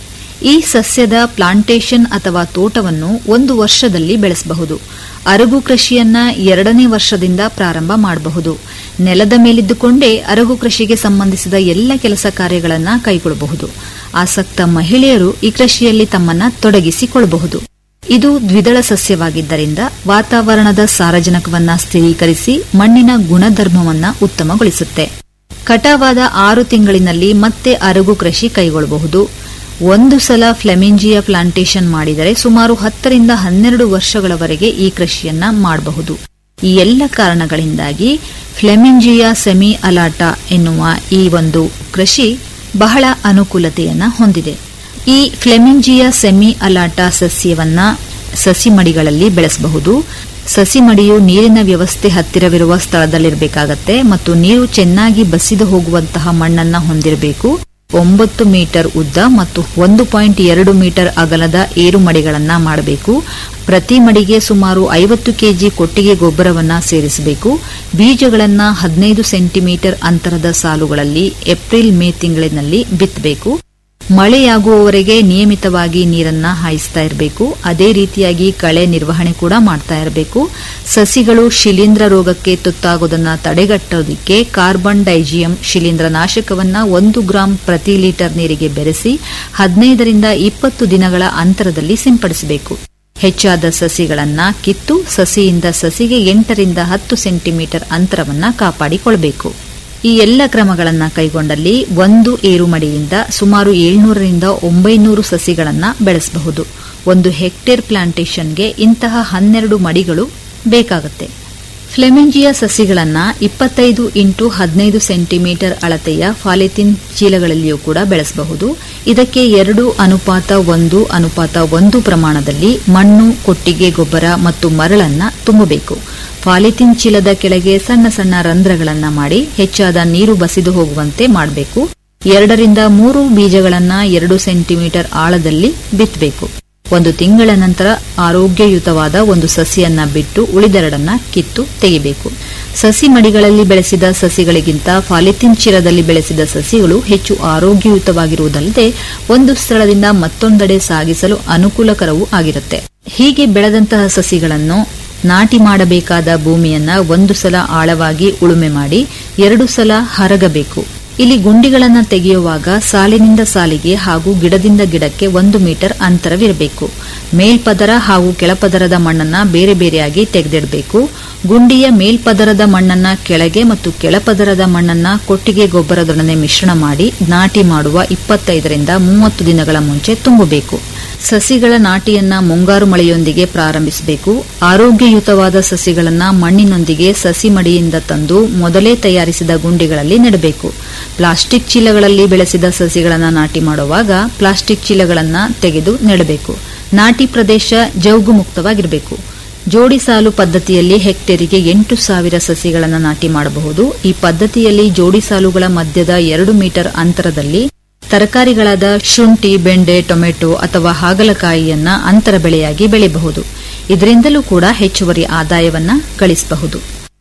ಈ ಸಸ್ಯದ ಪ್ಲಾಂಟೇಶನ್ ಅಥವಾ ತೋಟವನ್ನು ಒಂದು ವರ್ಷದಲ್ಲಿ ಬೆಳೆಸಬಹುದು ಅರಗು ಕೃಷಿಯನ್ನ ಎರಡನೇ ವರ್ಷದಿಂದ ಪ್ರಾರಂಭ ಮಾಡಬಹುದು ನೆಲದ ಮೇಲಿದ್ದುಕೊಂಡೇ ಅರಗು ಕೃಷಿಗೆ ಸಂಬಂಧಿಸಿದ ಎಲ್ಲ ಕೆಲಸ ಕಾರ್ಯಗಳನ್ನು ಕೈಗೊಳ್ಳಬಹುದು ಆಸಕ್ತ ಮಹಿಳೆಯರು ಈ ಕೃಷಿಯಲ್ಲಿ ತಮ್ಮನ್ನ ತೊಡಗಿಸಿಕೊಳ್ಳಬಹುದು ಇದು ದ್ವಿದಳ ಸಸ್ಯವಾಗಿದ್ದರಿಂದ ವಾತಾವರಣದ ಸಾರಜನಕವನ್ನ ಸ್ಥಿರೀಕರಿಸಿ ಮಣ್ಣಿನ ಗುಣಧರ್ಮವನ್ನ ಉತ್ತಮಗೊಳಿಸುತ್ತೆ ಕಟಾವಾದ ಆರು ತಿಂಗಳಿನಲ್ಲಿ ಮತ್ತೆ ಅರಗು ಕೃಷಿ ಕೈಗೊಳ್ಳಬಹುದು ಒಂದು ಸಲ ಫ್ಲೆಮಿಂಜಿಯಾ ಪ್ಲಾಂಟೇಶನ್ ಮಾಡಿದರೆ ಸುಮಾರು ಹತ್ತರಿಂದ ಹನ್ನೆರಡು ವರ್ಷಗಳವರೆಗೆ ಈ ಕೃಷಿಯನ್ನ ಮಾಡಬಹುದು ಈ ಎಲ್ಲ ಕಾರಣಗಳಿಂದಾಗಿ ಫ್ಲೆಮಿಂಜಿಯಾ ಸೆಮಿ ಅಲಾಟ ಎನ್ನುವ ಈ ಒಂದು ಕೃಷಿ ಬಹಳ ಅನುಕೂಲತೆಯನ್ನ ಹೊಂದಿದೆ ಈ ಫ್ಲೆಮಿಂಜಿಯಾ ಸೆಮಿ ಅಲಾಟ ಸಸ್ಯವನ್ನ ಸಸಿ ಮಡಿಗಳಲ್ಲಿ ಬೆಳೆಸಬಹುದು ಸಸಿ ಮಡಿಯು ನೀರಿನ ವ್ಯವಸ್ಥೆ ಹತ್ತಿರವಿರುವ ಸ್ಥಳದಲ್ಲಿರಬೇಕಾಗತ್ತೆ ಮತ್ತು ನೀರು ಚೆನ್ನಾಗಿ ಬಸಿದು ಹೋಗುವಂತಹ ಮಣ್ಣನ್ನ ಹೊಂದಿರಬೇಕು ಒಂಬತ್ತು ಮೀಟರ್ ಉದ್ದ ಮತ್ತು ಒಂದು ಪಾಯಿಂಟ್ ಎರಡು ಮೀಟರ್ ಅಗಲದ ಏರು ಮಡಿಗಳನ್ನ ಮಾಡಬೇಕು ಪ್ರತಿ ಮಡಿಗೆ ಸುಮಾರು ಐವತ್ತು ಕೆಜಿ ಕೊಟ್ಟಿಗೆ ಗೊಬ್ಬರವನ್ನ ಸೇರಿಸಬೇಕು ಬೀಜಗಳನ್ನ ಹದಿನೈದು ಸೆಂಟಿಮೀಟರ್ ಅಂತರದ ಸಾಲುಗಳಲ್ಲಿ ಏಪ್ರಿಲ್ ಮೇ ತಿಂಗಳಿನಲ್ಲಿ ಬಿತ್ತಬೇಕು ಮಳೆಯಾಗುವವರೆಗೆ ನಿಯಮಿತವಾಗಿ ನೀರನ್ನ ಹಾಯಿಸ್ತಾ ಇರಬೇಕು ಅದೇ ರೀತಿಯಾಗಿ ಕಳೆ ನಿರ್ವಹಣೆ ಕೂಡ ಮಾಡ್ತಾ ಇರಬೇಕು ಸಸಿಗಳು ಶಿಲೀಂಧ್ರ ರೋಗಕ್ಕೆ ತುತ್ತಾಗೋದನ್ನ ತಡೆಗಟ್ಟೋದಕ್ಕೆ ಕಾರ್ಬನ್ ಡೈಜಿಯಂ ಶಿಲೀಂಧ್ರ ನಾಶಕವನ್ನ ಒಂದು ಗ್ರಾಂ ಪ್ರತಿ ಲೀಟರ್ ನೀರಿಗೆ ಬೆರೆಸಿ ಹದಿನೈದರಿಂದ ಇಪ್ಪತ್ತು ದಿನಗಳ ಅಂತರದಲ್ಲಿ ಸಿಂಪಡಿಸಬೇಕು ಹೆಚ್ಚಾದ ಸಸಿಗಳನ್ನ ಕಿತ್ತು ಸಸಿಯಿಂದ ಸಸಿಗೆ ಎಂಟರಿಂದ ಹತ್ತು ಸೆಂಟಿಮೀಟರ್ ಅಂತರವನ್ನ ಕಾಪಾಡಿಕೊಳ್ಳಬೇಕು ಈ ಎಲ್ಲ ಕ್ರಮಗಳನ್ನು ಕೈಗೊಂಡಲ್ಲಿ ಒಂದು ಏರುಮಡಿಯಿಂದ ಸುಮಾರು ಏಳ್ನೂರರಿಂದ ಒಂಬೈನೂರು ಸಸಿಗಳನ್ನ ಬೆಳೆಸಬಹುದು ಒಂದು ಹೆಕ್ಟೇರ್ ಪ್ಲಾಂಟೇಶನ್ಗೆ ಇಂತಹ ಹನ್ನೆರಡು ಮಡಿಗಳು ಬೇಕಾಗುತ್ತೆ ಫ್ಲೆಮಿಂಜಿಯಾ ಸಸಿಗಳನ್ನ ಇಪ್ಪತ್ತೈದು ಇಂಟು ಹದಿನೈದು ಸೆಂಟಿಮೀಟರ್ ಅಳತೆಯ ಫಾಲಿಥಿನ್ ಚೀಲಗಳಲ್ಲಿಯೂ ಕೂಡ ಬೆಳೆಸಬಹುದು ಇದಕ್ಕೆ ಎರಡು ಅನುಪಾತ ಒಂದು ಅನುಪಾತ ಒಂದು ಪ್ರಮಾಣದಲ್ಲಿ ಮಣ್ಣು ಕೊಟ್ಟಿಗೆ ಗೊಬ್ಬರ ಮತ್ತು ಮರಳನ್ನ ತುಂಬಬೇಕು ಪಾಲಿಥಿನ್ ಚೀಲದ ಕೆಳಗೆ ಸಣ್ಣ ಸಣ್ಣ ರಂಧ್ರಗಳನ್ನ ಮಾಡಿ ಹೆಚ್ಚಾದ ನೀರು ಬಸಿದು ಹೋಗುವಂತೆ ಮಾಡಬೇಕು ಎರಡರಿಂದ ಮೂರು ಬೀಜಗಳನ್ನ ಎರಡು ಸೆಂಟಿಮೀಟರ್ ಆಳದಲ್ಲಿ ಬಿತ್ತಬೇಕು ಒಂದು ತಿಂಗಳ ನಂತರ ಆರೋಗ್ಯಯುತವಾದ ಒಂದು ಸಸಿಯನ್ನ ಬಿಟ್ಟು ಉಳಿದೆರಡನ್ನ ಕಿತ್ತು ತೆಗೆಯಬೇಕು ಸಸಿ ಮಡಿಗಳಲ್ಲಿ ಬೆಳೆಸಿದ ಸಸಿಗಳಿಗಿಂತ ಪಾಲಿಥಿನ್ ಚೀಲದಲ್ಲಿ ಬೆಳೆಸಿದ ಸಸಿಗಳು ಹೆಚ್ಚು ಆರೋಗ್ಯಯುತವಾಗಿರುವುದಲ್ಲದೆ ಒಂದು ಸ್ಥಳದಿಂದ ಮತ್ತೊಂದೆಡೆ ಸಾಗಿಸಲು ಅನುಕೂಲಕರವೂ ಆಗಿರುತ್ತೆ ಹೀಗೆ ಬೆಳೆದಂತಹ ಸಸಿಗಳನ್ನು ನಾಟಿ ಮಾಡಬೇಕಾದ ಭೂಮಿಯನ್ನ ಒಂದು ಸಲ ಆಳವಾಗಿ ಉಳುಮೆ ಮಾಡಿ ಎರಡು ಸಲ ಹರಗಬೇಕು ಇಲ್ಲಿ ಗುಂಡಿಗಳನ್ನು ತೆಗೆಯುವಾಗ ಸಾಲಿನಿಂದ ಸಾಲಿಗೆ ಹಾಗೂ ಗಿಡದಿಂದ ಗಿಡಕ್ಕೆ ಒಂದು ಮೀಟರ್ ಅಂತರವಿರಬೇಕು ಮೇಲ್ಪದರ ಹಾಗೂ ಕೆಳಪದರದ ಮಣ್ಣನ್ನ ಬೇರೆ ಬೇರೆಯಾಗಿ ತೆಗೆದಿಡಬೇಕು ಗುಂಡಿಯ ಮೇಲ್ಪದರದ ಮಣ್ಣನ್ನ ಕೆಳಗೆ ಮತ್ತು ಕೆಳಪದರದ ಮಣ್ಣನ್ನ ಕೊಟ್ಟಿಗೆ ಗೊಬ್ಬರದೊಡನೆ ಮಿಶ್ರಣ ಮಾಡಿ ನಾಟಿ ಮಾಡುವ ಇಪ್ಪತ್ತೈದರಿಂದ ಮೂವತ್ತು ದಿನಗಳ ಮುಂಚೆ ತುಂಬಬೇಕು ಸಸಿಗಳ ನಾಟಿಯನ್ನ ಮುಂಗಾರು ಮಳೆಯೊಂದಿಗೆ ಪ್ರಾರಂಭಿಸಬೇಕು ಆರೋಗ್ಯಯುತವಾದ ಸಸಿಗಳನ್ನ ಮಣ್ಣಿನೊಂದಿಗೆ ಸಸಿ ಮಡಿಯಿಂದ ತಂದು ಮೊದಲೇ ತಯಾರಿಸಿದ ಗುಂಡಿಗಳಲ್ಲಿ ನೆಡಬೇಕು ಪ್ಲಾಸ್ಟಿಕ್ ಚೀಲಗಳಲ್ಲಿ ಬೆಳೆಸಿದ ಸಸಿಗಳನ್ನು ನಾಟಿ ಮಾಡುವಾಗ ಪ್ಲಾಸ್ಟಿಕ್ ಚೀಲಗಳನ್ನು ತೆಗೆದು ನೆಡಬೇಕು ನಾಟಿ ಪ್ರದೇಶ ಜೌಗು ಮುಕ್ತವಾಗಿರಬೇಕು ಜೋಡಿ ಸಾಲು ಪದ್ಧತಿಯಲ್ಲಿ ಹೆಕ್ಟೇರಿಗೆ ಎಂಟು ಸಾವಿರ ಸಸಿಗಳನ್ನು ನಾಟಿ ಮಾಡಬಹುದು ಈ ಪದ್ಧತಿಯಲ್ಲಿ ಜೋಡಿ ಸಾಲುಗಳ ಮಧ್ಯದ ಎರಡು ಮೀಟರ್ ಅಂತರದಲ್ಲಿ ತರಕಾರಿಗಳಾದ ಶುಂಠಿ ಬೆಂಡೆ ಟೊಮೆಟೊ ಅಥವಾ ಹಾಗಲಕಾಯಿಯನ್ನ ಅಂತರ ಬೆಳೆಯಾಗಿ ಬೆಳೆಯಬಹುದು ಇದರಿಂದಲೂ ಕೂಡ ಹೆಚ್ಚುವರಿ ಆದಾಯವನ್ನ ಗಳಿಸಬಹುದು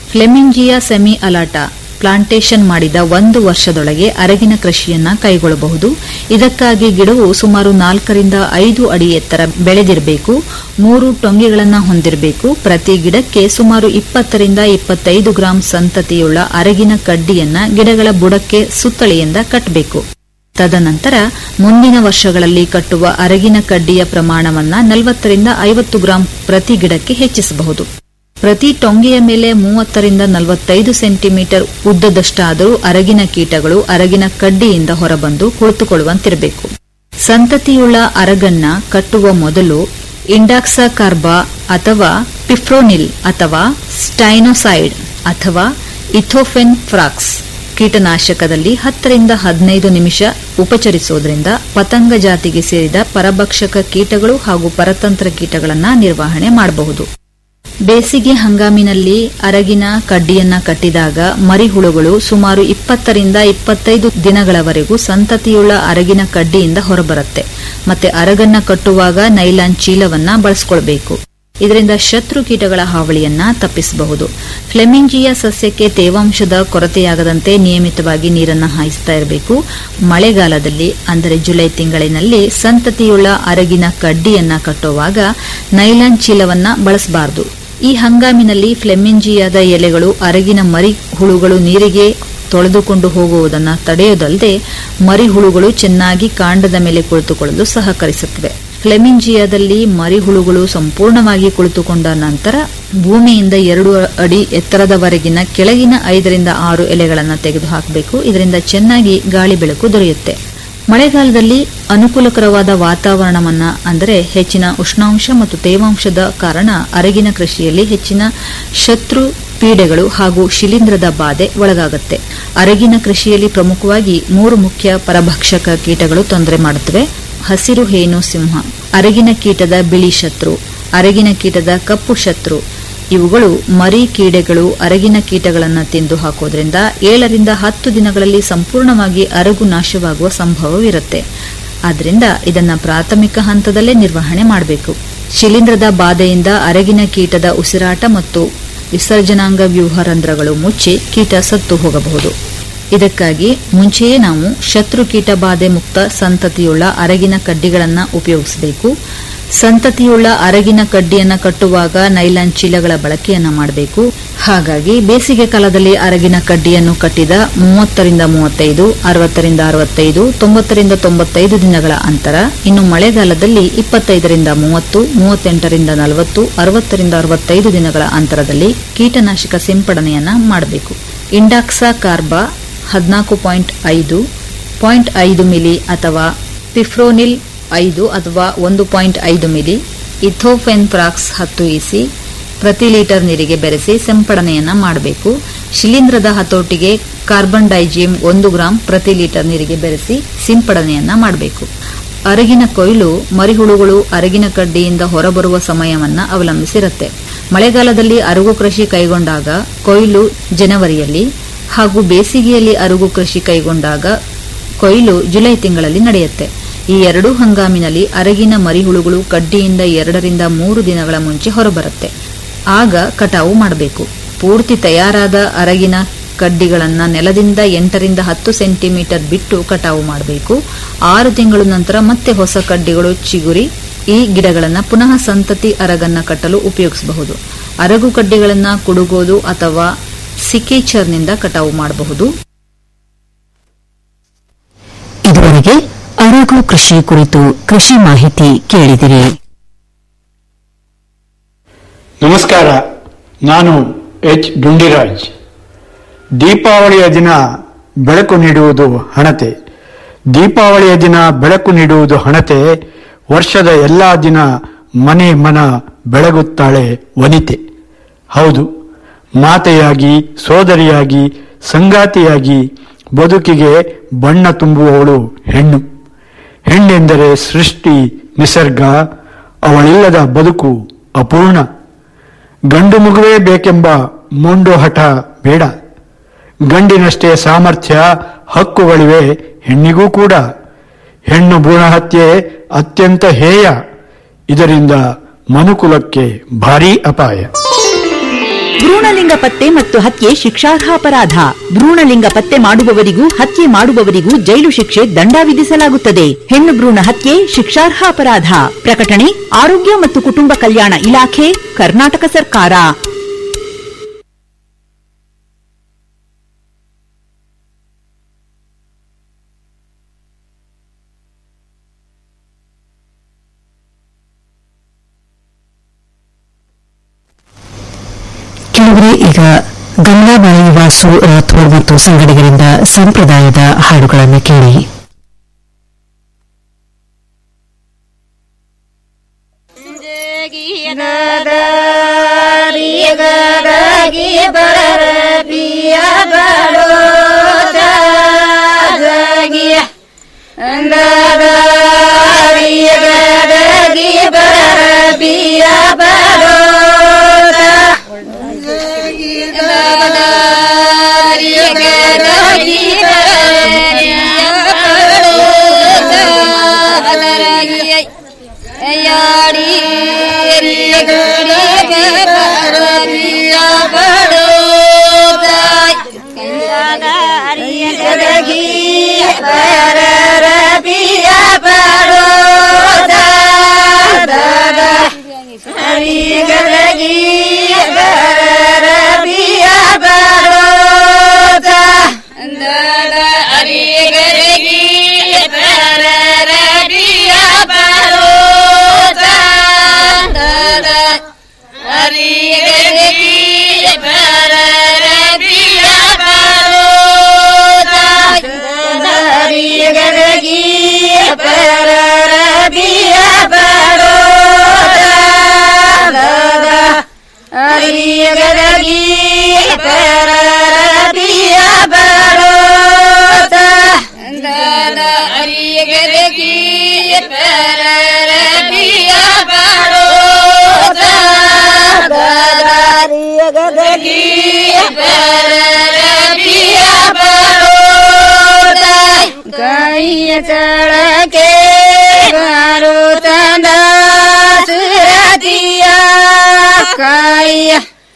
ಫ್ಲೆಮಿಂಜಿಯಾ ಸೆಮಿ ಅಲಾಟಾ ಪ್ಲಾಂಟೇಶನ್ ಮಾಡಿದ ಒಂದು ವರ್ಷದೊಳಗೆ ಅರಗಿನ ಕೃಷಿಯನ್ನ ಕೈಗೊಳ್ಳಬಹುದು ಇದಕ್ಕಾಗಿ ಗಿಡವು ಸುಮಾರು ನಾಲ್ಕರಿಂದ ಐದು ಅಡಿ ಎತ್ತರ ಬೆಳೆದಿರಬೇಕು ಮೂರು ಟೊಂಗೆಗಳನ್ನು ಹೊಂದಿರಬೇಕು ಪ್ರತಿ ಗಿಡಕ್ಕೆ ಸುಮಾರು ಇಪ್ಪತ್ತರಿಂದ ಇಪ್ಪತ್ತೈದು ಗ್ರಾಂ ಸಂತತಿಯುಳ್ಳ ಅರಗಿನ ಕಡ್ಡಿಯನ್ನ ಗಿಡಗಳ ಬುಡಕ್ಕೆ ಸುತ್ತಳಿಯಿಂದ ಕಟ್ಟಬೇಕು ತದನಂತರ ಮುಂದಿನ ವರ್ಷಗಳಲ್ಲಿ ಕಟ್ಟುವ ಅರಗಿನ ಕಡ್ಡಿಯ ಪ್ರಮಾಣವನ್ನ ನಲವತ್ತರಿಂದ ಐವತ್ತು ಗ್ರಾಂ ಪ್ರತಿ ಗಿಡಕ್ಕೆ ಹೆಚ್ಚಿಸಬಹುದು ಪ್ರತಿ ಟೊಂಗೆಯ ಮೇಲೆ ಮೂವತ್ತರಿಂದ ನಲವತ್ತೈದು ಸೆಂಟಿಮೀಟರ್ ಉದ್ದದಷ್ಟಾದರೂ ಅರಗಿನ ಕೀಟಗಳು ಅರಗಿನ ಕಡ್ಡಿಯಿಂದ ಹೊರಬಂದು ಕುಳಿತುಕೊಳ್ಳುವಂತಿರಬೇಕು ಸಂತತಿಯುಳ್ಳ ಅರಗನ್ನ ಕಟ್ಟುವ ಮೊದಲು ಇಂಡಾಕ್ಸಾಕಾರ್ಬಾ ಅಥವಾ ಪಿಫ್ರೋನಿಲ್ ಅಥವಾ ಸ್ಟೈನೋಸೈಡ್ ಅಥವಾ ಇಥೋಫೆನ್ ಫ್ರಾಕ್ಸ್ ಕೀಟನಾಶಕದಲ್ಲಿ ಹತ್ತರಿಂದ ಹದಿನೈದು ನಿಮಿಷ ಉಪಚರಿಸುವುದರಿಂದ ಪತಂಗ ಜಾತಿಗೆ ಸೇರಿದ ಪರಭಕ್ಷಕ ಕೀಟಗಳು ಹಾಗೂ ಪರತಂತ್ರ ಕೀಟಗಳನ್ನು ನಿರ್ವಹಣೆ ಮಾಡಬಹುದು ಬೇಸಿಗೆ ಹಂಗಾಮಿನಲ್ಲಿ ಅರಗಿನ ಕಡ್ಡಿಯನ್ನ ಕಟ್ಟಿದಾಗ ಮರಿಹುಳುಗಳು ಸುಮಾರು ಇಪ್ಪತ್ತರಿಂದ ಇಪ್ಪತ್ತೈದು ದಿನಗಳವರೆಗೂ ಸಂತತಿಯುಳ್ಳ ಅರಗಿನ ಕಡ್ಡಿಯಿಂದ ಹೊರಬರುತ್ತೆ ಮತ್ತೆ ಅರಗನ್ನ ಕಟ್ಟುವಾಗ ನೈಲಾನ್ ಚೀಲವನ್ನ ಬಳಸಿಕೊಳ್ಬೇಕು ಇದರಿಂದ ಶತ್ರು ಕೀಟಗಳ ಹಾವಳಿಯನ್ನ ತಪ್ಪಿಸಬಹುದು ಫ್ಲೆಮಿಂಜಿಯ ಸಸ್ಯಕ್ಕೆ ತೇವಾಂಶದ ಕೊರತೆಯಾಗದಂತೆ ನಿಯಮಿತವಾಗಿ ನೀರನ್ನ ಹಾಯಿಸ್ತಾ ಇರಬೇಕು ಮಳೆಗಾಲದಲ್ಲಿ ಅಂದರೆ ಜುಲೈ ತಿಂಗಳಿನಲ್ಲಿ ಸಂತತಿಯುಳ್ಳ ಅರಗಿನ ಕಡ್ಡಿಯನ್ನ ಕಟ್ಟುವಾಗ ನೈಲಾನ್ ಚೀಲವನ್ನ ಬಳಸಬಾರದು ಈ ಹಂಗಾಮಿನಲ್ಲಿ ಫ್ಲೆಮಿಂಜಿಯಾದ ಎಲೆಗಳು ಅರಗಿನ ಮರಿ ಹುಳುಗಳು ನೀರಿಗೆ ತೊಳೆದುಕೊಂಡು ಹೋಗುವುದನ್ನು ತಡೆಯುವುದಲ್ಲದೆ ಮರಿಹುಳುಗಳು ಚೆನ್ನಾಗಿ ಕಾಂಡದ ಮೇಲೆ ಕುಳಿತುಕೊಳ್ಳಲು ಸಹಕರಿಸುತ್ತವೆ ಫ್ಲೆಮಿಂಜಿಯಾದಲ್ಲಿ ಮರಿಹುಳುಗಳು ಸಂಪೂರ್ಣವಾಗಿ ಕುಳಿತುಕೊಂಡ ನಂತರ ಭೂಮಿಯಿಂದ ಎರಡು ಅಡಿ ಎತ್ತರದವರೆಗಿನ ಕೆಳಗಿನ ಐದರಿಂದ ಆರು ಎಲೆಗಳನ್ನು ತೆಗೆದುಹಾಕಬೇಕು ಇದರಿಂದ ಚೆನ್ನಾಗಿ ಗಾಳಿ ಬೆಳಕು ದೊರೆಯುತ್ತೆ ಮಳೆಗಾಲದಲ್ಲಿ ಅನುಕೂಲಕರವಾದ ವಾತಾವರಣವನ್ನ ಅಂದರೆ ಹೆಚ್ಚಿನ ಉಷ್ಣಾಂಶ ಮತ್ತು ತೇವಾಂಶದ ಕಾರಣ ಅರಗಿನ ಕೃಷಿಯಲ್ಲಿ ಹೆಚ್ಚಿನ ಶತ್ರು ಪೀಡೆಗಳು ಹಾಗೂ ಶಿಲೀಂಧ್ರದ ಬಾಧೆ ಒಳಗಾಗುತ್ತೆ ಅರಗಿನ ಕೃಷಿಯಲ್ಲಿ ಪ್ರಮುಖವಾಗಿ ಮೂರು ಮುಖ್ಯ ಪರಭಕ್ಷಕ ಕೀಟಗಳು ತೊಂದರೆ ಮಾಡುತ್ತವೆ ಹಸಿರು ಹೇನು ಸಿಂಹ ಅರಗಿನ ಕೀಟದ ಬಿಳಿ ಶತ್ರು ಅರಗಿನ ಕೀಟದ ಕಪ್ಪು ಶತ್ರು ಇವುಗಳು ಮರಿ ಕೀಡೆಗಳು ಅರಗಿನ ಕೀಟಗಳನ್ನು ತಿಂದು ಹಾಕೋದ್ರಿಂದ ಏಳರಿಂದ ಹತ್ತು ದಿನಗಳಲ್ಲಿ ಸಂಪೂರ್ಣವಾಗಿ ಅರಗು ನಾಶವಾಗುವ ಸಂಭವವಿರುತ್ತೆ ಆದ್ದರಿಂದ ಇದನ್ನ ಪ್ರಾಥಮಿಕ ಹಂತದಲ್ಲೇ ನಿರ್ವಹಣೆ ಮಾಡಬೇಕು ಶಿಲೀಂಧ್ರದ ಬಾಧೆಯಿಂದ ಅರಗಿನ ಕೀಟದ ಉಸಿರಾಟ ಮತ್ತು ವಿಸರ್ಜನಾಂಗ ವ್ಯೂಹ ರಂಧ್ರಗಳು ಮುಚ್ಚಿ ಕೀಟ ಸತ್ತು ಹೋಗಬಹುದು ಇದಕ್ಕಾಗಿ ಮುಂಚೆಯೇ ನಾವು ಶತ್ರು ಕೀಟ ಬಾಧೆ ಮುಕ್ತ ಸಂತತಿಯುಳ್ಳ ಅರಗಿನ ಕಡ್ಡಿಗಳನ್ನು ಉಪಯೋಗಿಸಬೇಕು ಸಂತತಿಯುಳ್ಳ ಅರಗಿನ ಕಡ್ಡಿಯನ್ನ ಕಟ್ಟುವಾಗ ನೈಲಾನ್ ಚೀಲಗಳ ಬಳಕೆಯನ್ನ ಮಾಡಬೇಕು ಹಾಗಾಗಿ ಬೇಸಿಗೆ ಕಾಲದಲ್ಲಿ ಅರಗಿನ ಕಡ್ಡಿಯನ್ನು ಕಟ್ಟಿದ ಮೂವತ್ತರಿಂದ ಮೂವತ್ತೈದು ಅರವತ್ತರಿಂದ ಅರವತ್ತೈದು ತೊಂಬತ್ತರಿಂದ ತೊಂಬತ್ತೈದು ದಿನಗಳ ಅಂತರ ಇನ್ನು ಮಳೆಗಾಲದಲ್ಲಿ ಇಪ್ಪತ್ತೈದರಿಂದ ಮೂವತ್ತು ಮೂವತ್ತೆಂಟರಿಂದ ನಲವತ್ತು ಅರವತ್ತರಿಂದ ಅರವತ್ತೈದು ದಿನಗಳ ಅಂತರದಲ್ಲಿ ಕೀಟನಾಶಕ ಸಿಂಪಡಣೆಯನ್ನ ಮಾಡಬೇಕು ಇಂಡಾಕ್ಸಾ ಕಾರ್ಬಾ ಹದಿನಾಲ್ಕು ಪಾಯಿಂಟ್ ಐದು ಪಾಯಿಂಟ್ ಐದು ಮಿಲಿ ಅಥವಾ ಪಿಫ್ರೋನಿಲ್ ಐದು ಅಥವಾ ಒಂದು ಪಾಯಿಂಟ್ ಐದು ಮಿಲಿ ಇಥೋಫೆನ್ ಫ್ರಾಕ್ಸ್ ಹತ್ತು ಇಸಿ ಪ್ರತಿ ಲೀಟರ್ ನೀರಿಗೆ ಬೆರೆಸಿ ಸಿಂಪಡಣೆಯನ್ನ ಮಾಡಬೇಕು ಶಿಲೀಂಧ್ರದ ಹತೋಟಿಗೆ ಕಾರ್ಬನ್ ಡೈಜಿಯಂ ಒಂದು ಗ್ರಾಂ ಪ್ರತಿ ಲೀಟರ್ ನೀರಿಗೆ ಬೆರೆಸಿ ಸಿಂಪಡಣೆಯನ್ನ ಮಾಡಬೇಕು ಅರಗಿನ ಕೊಯ್ಲು ಮರಿಹುಳುಗಳು ಅರಗಿನ ಕಡ್ಡಿಯಿಂದ ಹೊರಬರುವ ಸಮಯವನ್ನ ಅವಲಂಬಿಸಿರುತ್ತೆ ಮಳೆಗಾಲದಲ್ಲಿ ಅರಗು ಕೃಷಿ ಕೈಗೊಂಡಾಗ ಕೊಯ್ಲು ಜನವರಿಯಲ್ಲಿ ಹಾಗೂ ಬೇಸಿಗೆಯಲ್ಲಿ ಅರಗು ಕೃಷಿ ಕೈಗೊಂಡಾಗ ಕೊಯ್ಲು ಜುಲೈ ತಿಂಗಳಲ್ಲಿ ನಡೆಯುತ್ತೆ ಈ ಎರಡೂ ಹಂಗಾಮಿನಲ್ಲಿ ಅರಗಿನ ಮರಿಹುಳುಗಳು ಕಡ್ಡಿಯಿಂದ ಎರಡರಿಂದ ಮೂರು ದಿನಗಳ ಮುಂಚೆ ಹೊರಬರುತ್ತೆ ಆಗ ಕಟಾವು ಮಾಡಬೇಕು ಪೂರ್ತಿ ತಯಾರಾದ ಅರಗಿನ ಕಡ್ಡಿಗಳನ್ನ ನೆಲದಿಂದ ಎಂಟರಿಂದ ಹತ್ತು ಸೆಂಟಿಮೀಟರ್ ಬಿಟ್ಟು ಕಟಾವು ಮಾಡಬೇಕು ಆರು ತಿಂಗಳ ನಂತರ ಮತ್ತೆ ಹೊಸ ಕಡ್ಡಿಗಳು ಚಿಗುರಿ ಈ ಗಿಡಗಳನ್ನ ಪುನಃ ಸಂತತಿ ಅರಗನ್ನ ಕಟ್ಟಲು ಉಪಯೋಗಿಸಬಹುದು ಅರಗು ಕಡ್ಡಿಗಳನ್ನ ಕುಡುಗೋದು ಅಥವಾ ಸಿಕೇಚರ್ನಿಂದ ಕಟಾವು ಮಾಡಬಹುದು ಇದುವರೆಗೆ ಅರಗು ಕೃಷಿ ಕುರಿತು ಕೃಷಿ ಮಾಹಿತಿ ಕೇಳಿದಿರಿ ನಮಸ್ಕಾರ ನಾನು ಎಚ್ ಡುಂಡಿರಾಜ್ ದೀಪಾವಳಿಯ ದಿನ ಬೆಳಕು ನೀಡುವುದು ಹಣತೆ ದೀಪಾವಳಿಯ ದಿನ ಬೆಳಕು ನೀಡುವುದು ಹಣತೆ ವರ್ಷದ ಎಲ್ಲಾ ದಿನ ಮನೆ ಮನ ಬೆಳಗುತ್ತಾಳೆ ವನಿತೆ ಹೌದು ಮಾತೆಯಾಗಿ ಸೋದರಿಯಾಗಿ ಸಂಗಾತಿಯಾಗಿ ಬದುಕಿಗೆ ಬಣ್ಣ ತುಂಬುವವಳು ಹೆಣ್ಣು ಹೆಣ್ಣೆಂದರೆ ಸೃಷ್ಟಿ ನಿಸರ್ಗ ಅವಳಿಲ್ಲದ ಬದುಕು ಅಪೂರ್ಣ ಗಂಡು ಮಗುವೇ ಬೇಕೆಂಬ ಮೊಂಡು ಹಠ ಬೇಡ ಗಂಡಿನಷ್ಟೇ ಸಾಮರ್ಥ್ಯ ಹಕ್ಕುಗಳಿವೆ ಹೆಣ್ಣಿಗೂ ಕೂಡ ಹೆಣ್ಣು ಭ್ರೂಣ ಹತ್ಯೆ ಅತ್ಯಂತ ಹೇಯ ಇದರಿಂದ ಮನುಕುಲಕ್ಕೆ ಭಾರೀ ಅಪಾಯ ಭ್ರೂಣಲಿಂಗ ಪತ್ತೆ ಮತ್ತು ಹತ್ಯೆ ಶಿಕ್ಷಾರ್ಹ ಅಪರಾಧ ಭ್ರೂಣಲಿಂಗ ಪತ್ತೆ ಮಾಡುವವರಿಗೂ ಹತ್ಯೆ ಮಾಡುವವರಿಗೂ ಜೈಲು ಶಿಕ್ಷೆ ದಂಡ ವಿಧಿಸಲಾಗುತ್ತದೆ ಹೆಣ್ಣು ಭ್ರೂಣ ಹತ್ಯೆ ಶಿಕ್ಷಾರ್ಹ ಅಪರಾಧ ಪ್ರಕಟಣೆ ಆರೋಗ್ಯ ಮತ್ತು ಕುಟುಂಬ ಕಲ್ಯಾಣ ಇಲಾಖೆ ಕರ್ನಾಟಕ ಸರ್ಕಾರ ಕೆಲವರೇ ಈಗ ಗಂಗಾಬಾಯಿ ವಾಸು ರಾಥೋಡ್ ಮತ್ತು ಸಂಗಡಿಗರಿಂದ ಸಂಪ್ರದಾಯದ ಹಾಡುಗಳನ್ನು ಕೇಳಿ ಚಳಕೆ ಬಾರು ತಂದ ಸುರತಿಯ ಕಾಯ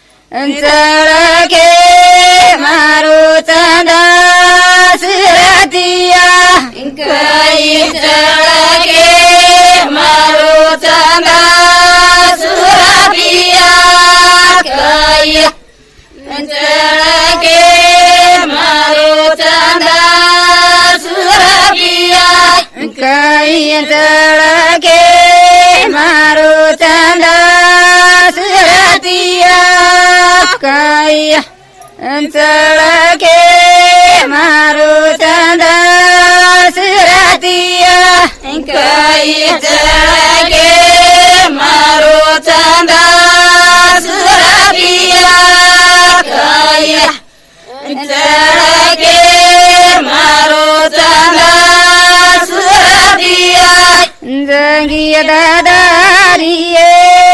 ಚಳಕೆ ಮಾರು ತಂದ ಸುರತಿಯ ಕಾಯ ಚಳಕೆ ಮಾರು ತಂದ ಸುರತಿಯ ಕಾಯ ಚಳಕೆ ಮಾರು ತಂದ ಸುರತಿಯ ಕೈಯ ಚಳಕೆ ಮಾರು ತಂದ ಸುರತಿಯ ಕೈಯ ಚಳಕೆ ಮಾರು ತಂದ ಸುರತಿಯ ಕೈಯ ಚಳಕೆ ಮಾರು ತಂದ ಸುರತಿಯ ಕೈಯ ಚಳಕೆ ಮಾರು ತಂದ ಸುರತಿಯ ಜಂಗಿಯದ ದಾರಿಯೇ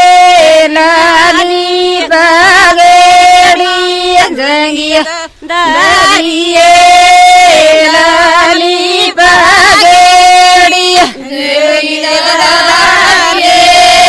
ಲಾಲಿ ಬಾಗೇಡಿ ಜಂಗಿಯ ದಾರಿಯೇ ಲಾಲಿ ಬಾಗೇಡಿ ಜಂಗಿಯದ ದಾರಿಯೇ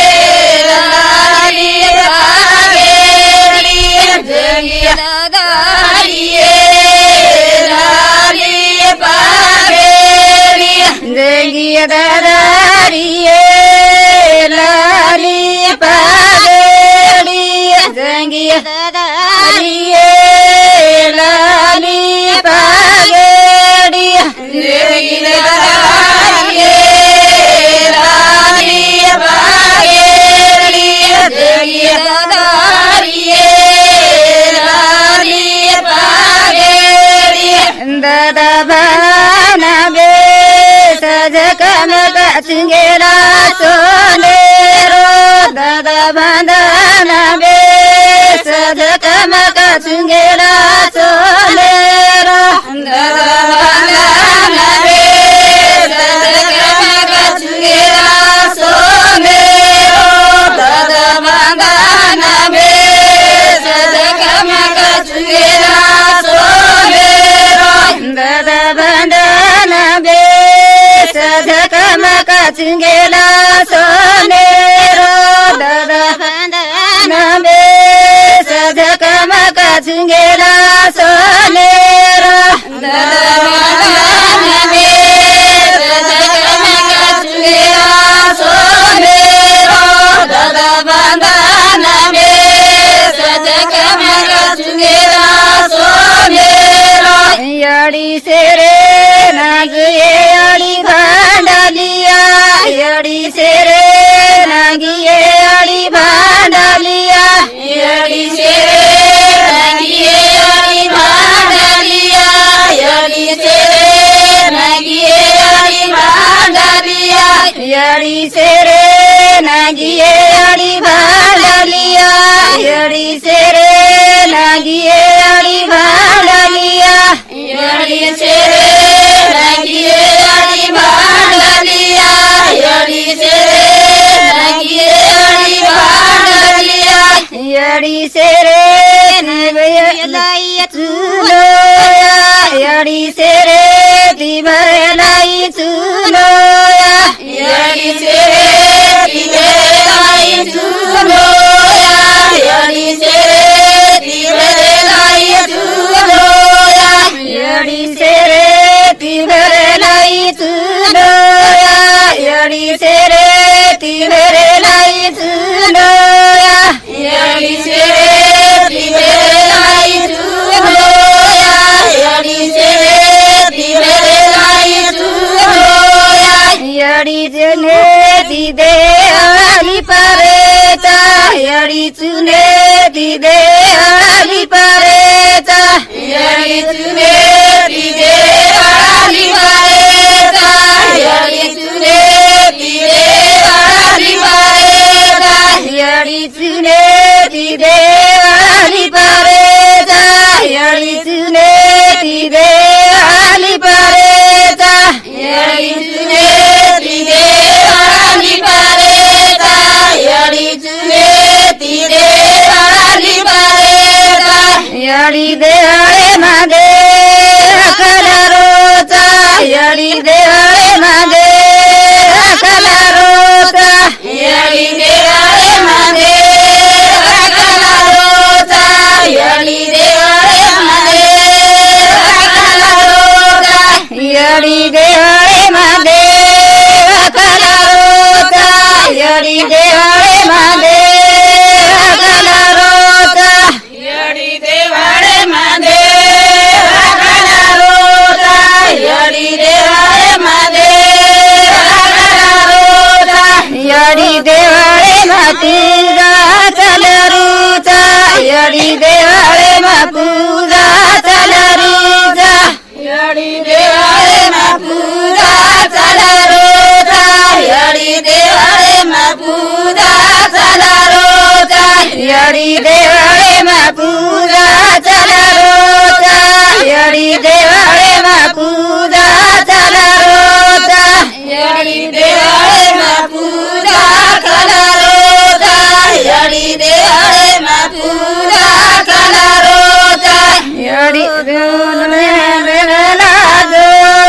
ಲಾಲಿ ಬಾಗೇಡಿ ಜಂಗಿಯ ದಾರಿಯೇ ಲಾಲಿ ಬಾಗೇಡಿ ಜಂಗಿಯದ ದಾರಿಯೇ ಲಾಲಿ ಬಾಗೇಡಿ ಜಂಗಿಯ ದಾರಿಯೇ ಲಾಲಿ ಬಾಗೇಡಿ ಜಂಗಿಯ ದಾರಿಯೇ ಲಾಲಿ ಬಾಗೇಡಿ ಜಂಗಿಯ ದಾರಿಯೇ ಲಾಲಿ ಬಾಗೇಡಿ ದದ ಬಾನ ಬೇ ಸಜ ಕನಕ ಸಿಂಗೇರ ಸೋನೇರೋ ದದ ಬಂದನ ಬೇ ಸಜ ಕಮಕ ಸಿಂಗೇರ ಸೋನೇರೋ ದದ ಬಂದನ ಬೇ ಸಜ ಕಮಕ ಸಿಂಗೇರ ಸೋನೇರೋ ದದ ಬಂದನ ಬೇ ಸಜ ಕಮಕ ಸಿಂಗೇರ ಸೋನೇರೋ ದದ ಬಂದನ ಬೇ ಸಜ ಕಮಕ ಸಿಂಗೇರ ಸೋನೇರೋ ದದ ಬಂದನ ಬೇ ಸಜ यडी सेरे नागिए अडी भाडलिया यडी सेरे नागिए अडी भाडलिया यडी सेरे नागिए अडी भाडलिया यडी सेरे नागिए अडी भाडलिया यडी सेरे नगयलाई चुलोया यडी सेरे दिभरलाई चुलोया यडी सेरे दिभरलाई चुलोया यडी सेरे दिभरलाई चुलोया यडी सेरे दिभरलाई चुलोया यडी सेरे दिभरलाई चुलोया यडी सेरे दिभरलाई चुलोया यडी सेरे दिभरलाई चुलोया यडी जुने दिदे आली परेता यडी चुने दिदे आली परेता यडी चुने दिदे आली परेता यडी चुने दिदे आली परेता यडी चुने दिदे आली परेता यडी चुने दिदे आली परेता यडी चुने दिदे आली परेता यडी चुने दिदे आली परेता यडी देहळे मागे कलरोचा यडी देहळे मागे कलरोचा यडी देहळे मागे कलरोचा यडी देहळे मागे कलरोचा यडी देहळे मागे कलरोचा यडी देहळे मागे कलरोचा यडी देवाळे मागे कलरोचा यडी देवाळे मागे कलरोचा यडी देवाळे मातुजा चलरूचा यडी देवाळे मापूजा चलरूचा यडी देवाळे मापूजा चलरूचा यडी देवाळे मापूजा चलरूचा यडी देवाळे मापूजा चलरूचा यडी देवाळे मापूजा चलरूचा यडी देवाळे मापूजा चलरूचा यडी देवाळे मापूजा चलरूचा यडी देवाला जो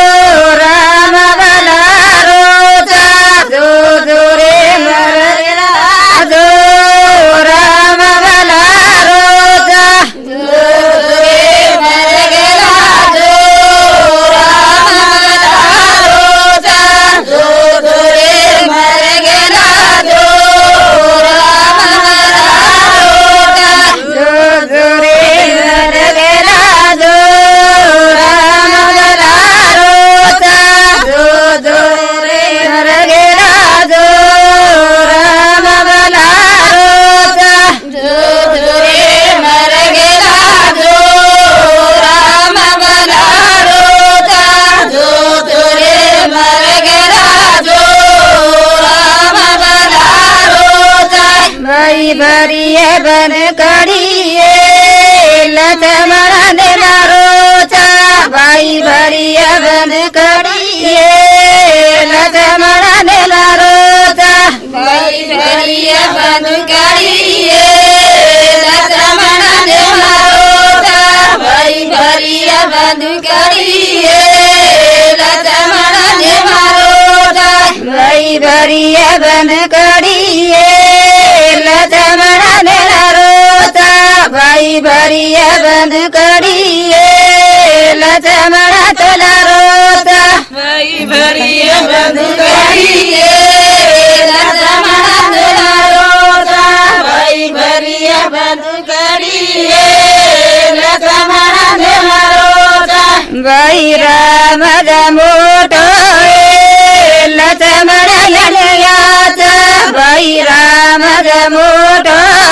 राम बला रोचा जो जो रे मरला जो राम बला रोचा जो जो रे मर गेला जो राम बला रोचा जो जो रे मर गेला जो राम बला रोचा जो जो रे मर गेला जो राम बला रोचा जो जो रे मर गेला जो राम बला रोचा जो जो रे मर गेला जो राम बला रोचा जो जो रे मर गेला जो राम बला रोचा भाई भरिए बन कड़िए लक्ष्मण ने रोचा भाई भरिए बन कड़िए लक्ष्मण ने रोचा भाई भरिए बन कड़िए लक्ष्मण ने रोचा भाई भरिए बन कड़िए लक्ष्मण ने रोचा भाई भरिए बन कड़िए लक्ष्मण ने रोचा भाई भरिए बन कड़िए लक्ष्मण तोला रोचा भाई भरिए बन कड़िए लक्ष्मण तोला रोचा भाई भरिए बन कड़िए लक्ष्मण तोला रोचा भाई राम मोटो लक्ष्मण याचा भाई राम मोटो